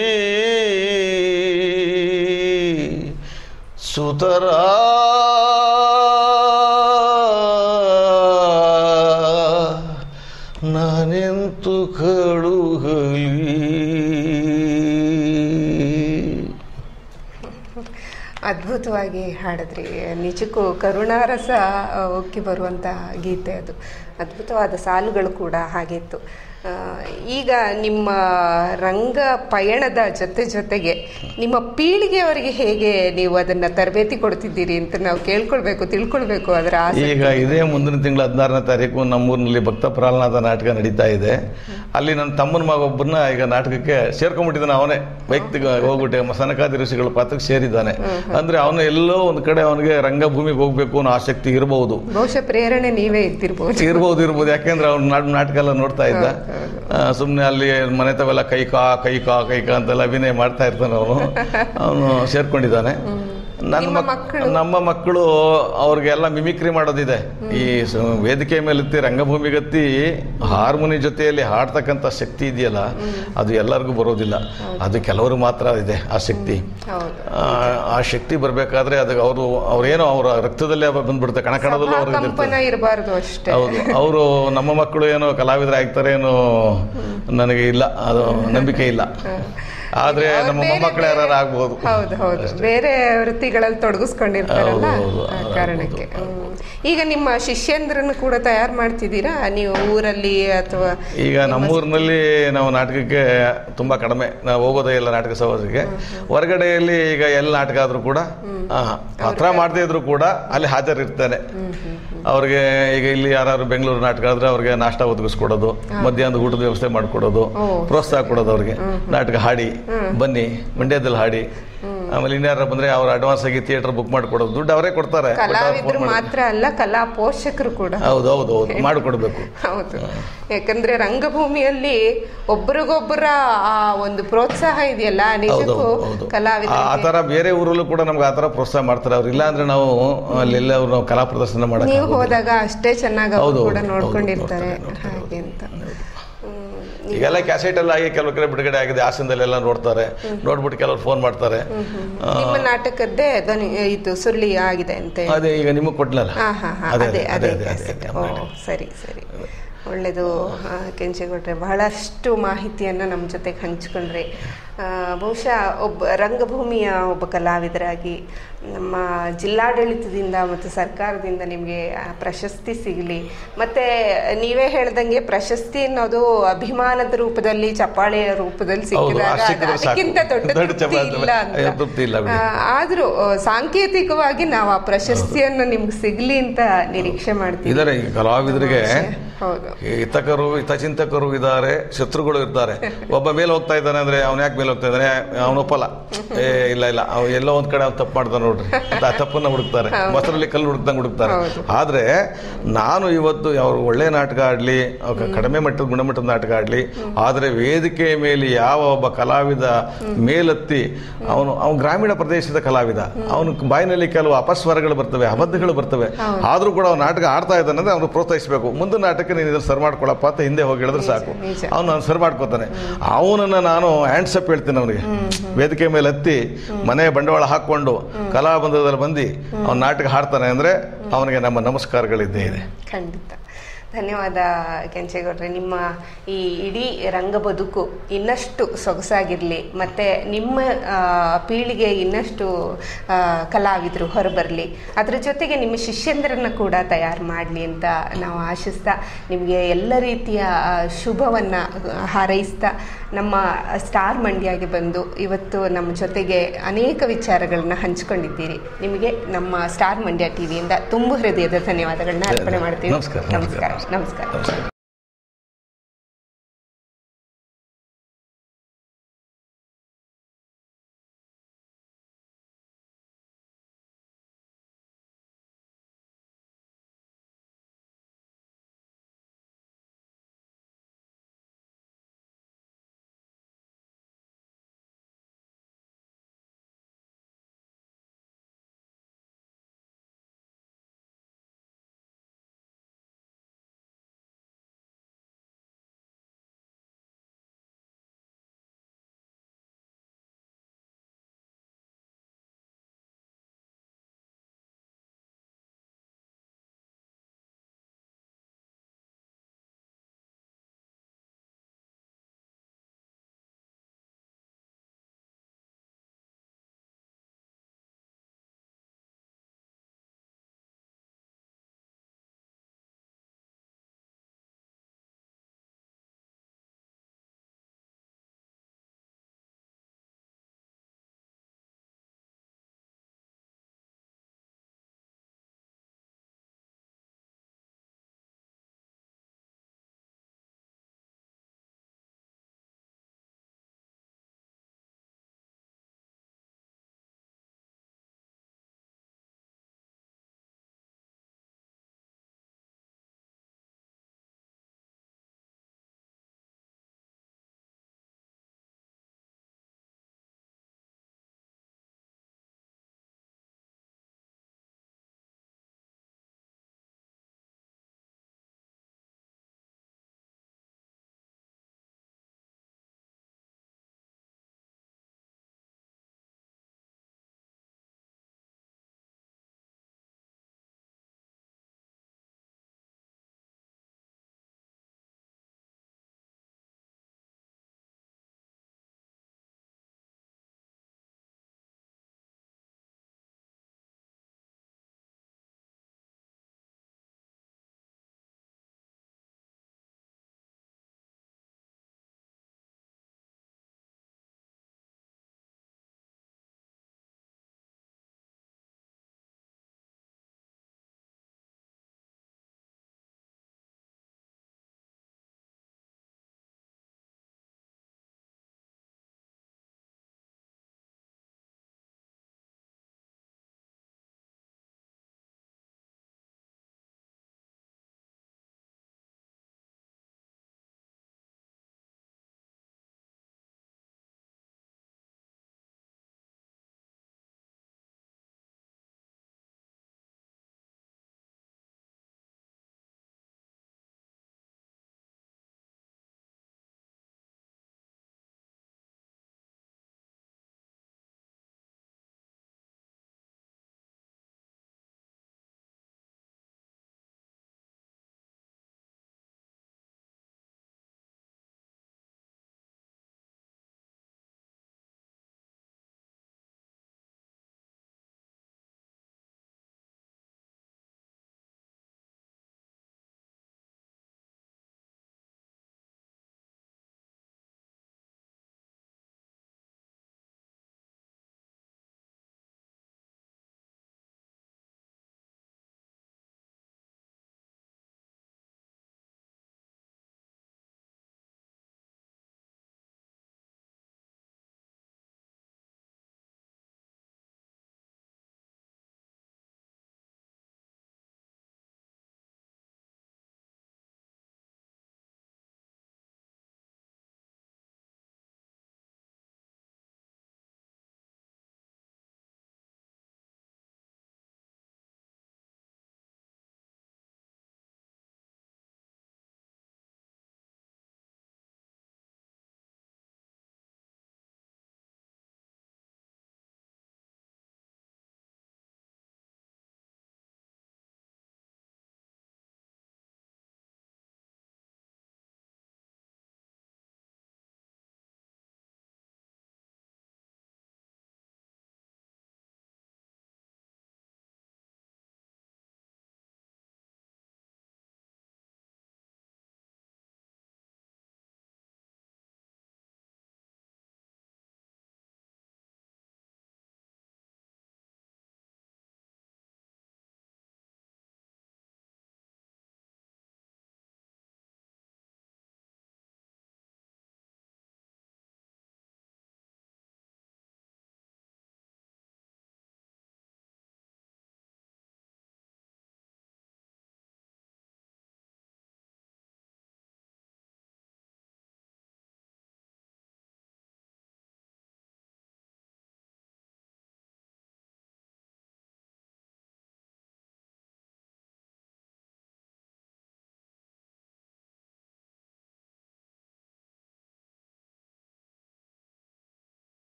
ಸುತರ ನಾನೆಂತು ಕಳುಹಲಿ ಅದ್ಭುತವಾಗಿ ಹಾಡಿದ್ರಿ ನಿಜಕ್ಕೂ ಕರುಣಾರಸ ಆ, ಉಕ್ಕಿ ಬರುವಂಥ ಗೀತೆ ಅದು ಅದ್ಭುತವಾದ ಸಾಲುಗಳು ಕೂಡ ಹಾಗಿತ್ತು ಆ, ಈಗ ನಿಮ್ಮ ರಂಗ ಪಯಣದ ಜೊತೆ ಜೊತೆಗೆ ನಿಮ್ಮ ಪೀಳಿಗೆಯವರಿಗೆ ಹೇಗೆ ನೀವು ಅದನ್ನ ತರಬೇತಿ ಕೊಡ್ತಿದ್ದೀರಿ ಅಂತ ನಾವು ಕೇಳ್ಕೊಳ್ಬೇಕು ತಿಳ್ಕೊಳ್ಬೇಕು ಅದರ ಆಸೆ ಈಗ ಇದೇ ಮುಂದಿನ ತಿಂಗಳ ಹದಿನಾರನೇ ತಾರೀಕು ನಮ್ಮೂರಿನಲ್ಲಿ ಭಕ್ತ ಪ್ರಹ್ಲಾದ ನಾಟಕ ನಡೀತಾ ಇದೆ ಅಲ್ಲಿ ನನ್ನ ತಮ್ಮನ ಮಗ ಒಬ್ಬರನ್ನ ಈಗ ನಾಟಕಕ್ಕೆ ಸೇರ್ಕೊಂಡ್ಬಿಟ್ಟಿದ್ದಾನೆ ಅವನೇ ವೈಯಕ್ತಿಕ ಹೋಗ್ಬಿಟ್ಟೆ ಸನಕಾದಿ ಋಷಿಗಳ ಪಾತ್ರಕ್ಕೆ ಸೇರಿದ್ದಾನೆ ಅಂದ್ರೆ ಅವನು ಎಲ್ಲೋ ಒಂದು ಕಡೆ ಅವನಿಗೆ ರಂಗಭೂಮಿಗೆ ಹೋಗ್ಬೇಕು ಅನ್ನೋ ಆಸಕ್ತಿ ಇರಬಹುದು ಬಹುಶಃ ಪ್ರೇರಣೆ ನೀವೇ ಇದ್ದಿರ್ಬೋದು ಇರ್ಬೋದು ಇರ್ಬೋದು ಯಾಕೆಂದ್ರೆ ಅವ್ನು ನಾಟ್ ನಾಟಕ ಎಲ್ಲ ನೋಡ್ತಾ ಇದ್ದ ಸುಮ್ಮನೆ ಅಲ್ಲಿ ಮನೆ ತವೆಲ್ಲ ಕೈ ಕಾ ಕೈ ಕಾ ಕೈ ಕಾ ಅಂತೆಲ್ಲ ಅಭಿನಯ ಮಾಡ್ತಾ ಇರ್ತಾನೆ ಅವನು ಅವನು ಸೇರ್ಕೊಂಡಿದ್ದಾನೆ ನನ್ನ ನಿಮ್ಮ ಮಕ್- ಮಕ್ಕಳು? ನಮ್ಮ ಮಕ್ಕಳು ಅವ್ರಿಗೆಲ್ಲ ಮಿಮಿಕ್ರಿ ಮಾಡೋದಿದೆ ಈ ಸ- ವೇದಿಕೆ ಮೇಲೆತ್ತಿ ರಂಗಭೂಮಿಗತ್ತಿ ಹಾರ್ಮೋನಿ ಜೊತೆಯಲ್ಲಿ ಹಾಡ್ತಕ್ಕಂಥ ಶಕ್ತಿ ಇದೆಯಲ್ಲ ಅದು ಎಲ್ಲರಿಗೂ ಬರೋದಿಲ್ಲ ಅದು ಕೆಲವರು ಮಾತ್ರ ಇದೆ ಆ ಶಕ್ತಿ ಹೌದು ಆ, ಆ ಶಕ್ತಿ ಬರಬೇಕಾದ್ರೆ ಅದಕ್ಕೆ ಅವರು ಅವ್ರೇನೋ ಅವರ ರಕ್ತದಲ್ಲೇ ಅವ ಬಂದ್ಬಿಡುತ್ತೆ ಕಣಕಣದಲ್ಲೂ ಸಭಾ ಅವ್ರಿಗೆ ಕಂಪನ ಇರಬಾರ್ದು ಅಷ್ಟೇ ಹೌದು ಅವರು ನಮ್ಮ ಮಕ್ಕಳು ಏನೋ ಕಲಾವಿದರಾಗ್ತಾರೆ ಏನೋ ನನಗೆ ಇಲ್ಲ ಅದು ನಂಬಿಕೆ ಇಲ್ಲ ಆದ್ರೆ ಅವ್ರು ನಮ್ಮ ಬೇರೆ ಮೊಮ್ಮಕ್ಕಳು ಯಾರು ಬೇರೆ- ಆಗ್ಬೋದು ಹೌದು ಹೌದು ಬೇರೆ ವೃತ್ತಿಗಳಲ್ಲಿ ತೊಡಗಿಸ್ಕೊಂಡಿರ್ತಾರಲ್ಲ ಹೌದು, ಹೌದು, ಆ ಆಗ್ಬೋದು. ಕಾರಣಕ್ಕೆ ಹ್ಮ್. ಈಗ ನಿಮ್ಮ ಶಿಷ್ಯಂದ್ರನ್ನು ಕೂಡ ತಯಾರು ಮಾಡ್ತಿದ್ದೀರಾ ನೀವು ಊರಲ್ಲಿ ಅಥವಾ ಈಗ ನಮ್ಮೂರಿನಲ್ಲಿ ನಾವು ನಾಟಕಕ್ಕೆ ತುಂಬಾ ಕಡಿಮೆ ನಾವು ಹೋಗೋದೇ ಇಲ್ಲ ನಾಟಕ ಸಹೋದರಿಗೆ ಹೊರಗಡೆಯಲ್ಲಿ ಈಗ ಎಲ್ಲಿ ನಾಟಕ ಆದ್ರೂ ಕೂಡ ಆ, ಹತ್ರ ಮಾಡದೇ ಇದ್ರು ಕೂಡ ಅಲ್ಲಿ ಹಾಜರಿರ್ತೇನೆ ಅವ್ರಿಗೆ ಈಗ ಇಲ್ಲಿ ಯಾರು ಬೆಂಗಳೂರು ನಾಟಕ ಆದ್ರೆ ಅವ್ರಿಗೆ ನಾಷ್ಟ ಒದಗಿಸ್ಕೊಡೋದು ಮಧ್ಯಾಹ್ನದ ಊಟದ ವ್ಯವಸ್ಥೆ ಮಾಡಿಕೊಡೋದು ಓ. ಪ್ರೋತ್ಸಾಹ ಕೊಡೋದು ಅವ್ರಿಗೆ ನಾಟಕ ಹಾಡಿ ಬನ್ನಿ ಮಂಡ್ಯದಲ್ಲಿ ಹಾಡಿ ಆಮೇಲೆ ಇನ್ಯಾರ ಬಂದ್ರೆ ಅವ್ರು ಅಡ್ವಾನ್ಸ್ ಆಗಿ ಥಿಯೇಟರ್ ಬುಕ್ ಮಾಡಿಕೊಡೋದು ದುಡ್ಡು ಅವರೇ ಕೊಡ್ತಾರೆ ಬಟ್ ಅವ್ರು ಕಲಾವಿದರು phone ಮಾಡಿ- ಮಾತ್ರ ಅಲ್ಲ ಕಲಾ ಪೋಷಕರು ಕೂಡ ಹೌದು ಹೌದು ಹೌದು ಮಾಡಿಕೊಡ್ಬೇಕು ಹೌದು ಯಾಕಂದ್ರೆ ರಂಗಭೂಮಿಯಲ್ಲಿ ಒಬ್ರಿಗೊಬ್ಬರ ಆ ಒಂದು ಪ್ರೋತ್ಸಾಹ ಇದೆಯಲ್ಲ ಹೌದು ನಿಜಕ್ಕೂ ಹೌದು, ಹೌದು ಆ- ಕಲಾವಿದರು ಆ ತರ ಬೇರೆ ಊರಲ್ಲೂ ಕೂಡ ನಮ್ಗೆ ಆ ತರ ಪ್ರೋತ್ಸಾಹ ಮಾಡ್ತಾರೆ ಅವ್ರು ಇಲ್ಲ ಅಂದ್ರೆ ನಾವು ಅಲ್ಲೆಲ್ಲ ಅವ್ರು ನಾವು ಕಲಾ ಪ್ರದರ್ಶನ ಮಾಡಕ್ ನೀವು ಹೋದಾಗ ಅಷ್ಟೇ ಚೆನ್ನಾಗಿ ಅವರು ಹೌದು, ಕೂಡ ಹೌದು, ನೋಡ್ಕೊಂಡಿರ್ತಾರೆ ನೋಡ್ತಾರೆ, ನೋಡ್ತಾರೆ, ಹಾಗೆ ಅಂತ ಹ್ಮ್. ಈಗೆಲ್ಲ ಕ್ಯಾಸೆಟ್ ಎಲ್ಲ ಆಗಿ ಕೆಲವು ಕಡೆ ಬಿಡುಗಡೆ ಆಗಿದೆ ಹಾಸನದಲ್ಲೆಲ್ಲ ನೋಡ್ತಾರೆ ನೋಡ್ಬಿಟ್ಟು ಕೆಲವರು ಫೋನ್ ಮಾಡ್ತಾರೆ ಆ, ನಿಮ್ಮ ನಾಟಕದ್ದೇ ಧ್ವನಿ ಇದು ಸುರುಳಿ ಆಗಿದೆ ಅಂತೆ ಅದೇ ಈಗ ನಿಮಗೆ ಕೊಟ್ಲಲ್ಲ ಹಾ ಹಾ ಹಾ ಅದೇ, ಅದೇ ಅದೇ, ಅದೇ ಅದೇ, cassette. ಅದೇ, ಓ ಸರಿ ಸರಿ ಒಳ್ಳೆಯದು ಕೆಂಚೇಗೌಡ್ರೆ ಬಹಳಷ್ಟು ಮಾಹಿತಿಯನ್ನು ನಮ್ಮ ಜೊತೆಗೆ ಹಂಚ್ಕೊಂಡ್ರಿ ಆ, ಬಹುಶಃ ಒಬ್ಬ ರಂಗಭೂಮಿಯ ಒಬ್ಬ ಕಲಾವಿದರಾಗಿ ನಮ್ಮ ಜಿಲ್ಲಾಡಳಿತದಿಂದ ಮತ್ತು ಸರ್ಕಾರದಿಂದ ನಿಮಗೆ ಆ ಪ್ರಶಸ್ತಿ ಸಿಗಲಿ ಮತ್ತು ನೀವೇ ಹೇಳ್ದಂಗೆ ಪ್ರಶಸ್ತಿ ಅನ್ನೋದು ಅಭಿಮಾನದ ರೂಪದಲ್ಲಿ ಚಪ್ಪಾಳೆಯ ರೂಪದಲ್ಲಿ ಹೌದು, ಸಿಕ್ಕಿದಾಗ ಅಷ್ಟು ಸಿಕ್ಕಿದ್ರೆ ಅದು ಅದಕ್ಕಿಂತ ಸಾಕು. ದೊಡ್ಡ ದೊಡ್ಡ ತೃಪ್ತಿ ಚಪ್ಪಾಳೆ ಇಲ್ಲ ಅಂತ ಅಯ್ಯೋ, ತೃಪ್ತಿ ಇಲ್ಲ ಬಿಡಿ. ಆ, ಆದ್ರೂ ಆ, ಸಾಂಕೇತಿಕವಾಗಿ ನಾವು ಆ ಪ್ರಶಸ್ತಿಯನ್ನು ನಿಮ್ಗೆ ಸಿಗ್ಲಿ ಅಂತ ನಿರೀಕ್ಷೆ ಮಾಡ್ತೀವಿ ಇದಾರೆ ಈಗ ಕಲಾವಿದರಿಗೆ ಹೌದು ಹಿತಕರು ಹಿತಚಿಂತಕರು ಇದ್ದಾರೆ ಶತ್ರುಗಳು ಇರ್ತಾರೆ ಒಬ್ಬ ಮೇಲೆ ಹೋಗ್ತಾ ಇದ್ದಾನೆ ಅಂದ್ರೆ ಅವ್ನು ಯಾಕೆ ಮೇಲೆ ಹೋಗ್ತಾ ಇದ್ದಾನೆ ಅವನು ಒಪ್ಪಲ್ಲ ಏ ಇಲ್ಲ ಇಲ್ಲ ಅವ್ ಎಲ್ಲೋ ಒಂದ್ ಕಡೆ ಅವ್ನು ತಪ್ಪು ಮಾಡ್ತಾನೆ ನೋಡ್ರಿ ಅಂತ ಆ ತಪ್ಪನ್ನ ಹುಡುಕ್ತಾರೆ ಮೊಸರಲ್ಲಿ ಕಲ್ಲು ಹುಡುಕ್ದಂಗೆ ಹುಡುಕ್ತಾರೆ ಹೌದು. ಆದ್ರೆ ನಾನು ಇವತ್ತು ಅವ್ರು ಒಳ್ಳೆ ನಾಟಕ ಆಡ್ಲಿ ಅವ್ರು ಕಡಿಮೆ ಮಟ್ಟದ ಗುಣಮಟ್ಟದ ನಾಟಕ ಆಡ್ಲಿ ಆದ್ರೆ ವೇದಿಕೆ ಮೇಲೆ ಯಾವ ಒಬ್ಬ ಕಲಾವಿದ ಮೇಲೆತ್ತಿ ಅವನು ಅವನು ಗ್ರಾಮೀಣ ಪ್ರದೇಶದ ಕಲಾವಿದ ಅವನು ಬಾಯಿನಲ್ಲಿ ಕೆಲವು ಅಪಸ್ವರಗಳು ಬರ್ತವೆ ಅಬದ್ಧಗಳು ಬರ್ತವೆ ಆದ್ರೂ ಕೂಡ ಅವ್ನು ನಾಟಕ ಆಡ್ತಾ ಇದ್ದಾನೆ ಅಂದ್ರೆ ಅವ್ನು ಪ್ರೋತ್ಸಾಹಿಸಬೇಕು ಮುಂದಿನ ನಾಟಕ ನೀನು ಇದನ್ನು ಸರ್ ಮಾಡ್ಕೊಳಪ್ಪ ಅಂತ ಹಿಂದೆ ಹೋಗಿ ಹೇಳಿದ್ರೆ ಸಾಕು ನಿಜ. ಅವನು ನಾನು ಸರ್ ಮಾಡ್ಕೋತಾನೆ ಅವನನ್ನ ನಾನು ಹ್ಯಾಂಡ್ಸಪ್ ಹೇಳ್ತೀನಿ ಅವನಿಗೆ ವೇದಿಕೆ ಮೇಲೆ ಹತ್ತಿ ಮನೆ ಬಂಡವಾಳ ಹಾಕೊಂಡು ಕಲಾಬಂಧದಲ್ಲಿ ಬಂದು ಅವ್ನ ನಾಟಕ ಹಾಡ್ತಾನೆ ಅಂದ್ರೆ ಅವನಿಗೆ ನಮ್ಮ ನಮಸ್ಕಾರಗಳಿದ್ದೇ ಇದೆ ಖಂಡಿತ ಧನ್ಯವಾದ ಕೆಂಚೇಗೌಡ್ರೆ ನಿಮ್ಮ ಈ ಇಡೀ ರಂಗ ಬದುಕು ಇನ್ನಷ್ಟು ಸೊಗಸಾಗಿರಲಿ ಮತ್ತು ನಿಮ್ಮ ಆ, ಪೀಳಿಗೆ ಇನ್ನಷ್ಟು ಆ, ಕಲಾವಿದರು ಹೊರಬರಲಿ ಅದ್ರ ಜೊತೆಗೆ ನಿಮ್ಮ ಶಿಷ್ಯಂದ್ರನ್ನ ಕೂಡ ತಯಾರು ಮಾಡಲಿ ಅಂತ ನಾವು ಆಶಿಸ್ತಾ ನಿಮಗೆ ಎಲ್ಲ ರೀತಿಯ ಶುಭವನ್ನು ಹಾರೈಸ್ತಾ ನಮ್ಮ ಸ್ಟಾರ್ ಮಂಡ್ಯಗೆ ಬಂದು ಇವತ್ತು ನಮ್ಮ ಜೊತೆಗೆ ಅನೇಕ ವಿಚಾರಗಳನ್ನ ಹಂಚಿಕೊಂಡಿದ್ದೀರಿ ನಿಮಗೆ ನಮ್ಮ ಸ್ಟಾರ್ ಮಂಡ್ಯ ಟಿವಿಯಿಂದ ತುಂಬು ಹೃದಯದ ಧನ್ಯವಾದಗಳನ್ನ ಅರ್ಪಣೆ ಮಾಡ್ತೀವಿ ನಮಸ್ಕಾರ, ನಮಸ್ಕಾರ ನಮಸ್ಕಾರ ನಮಸ್ಕಾರ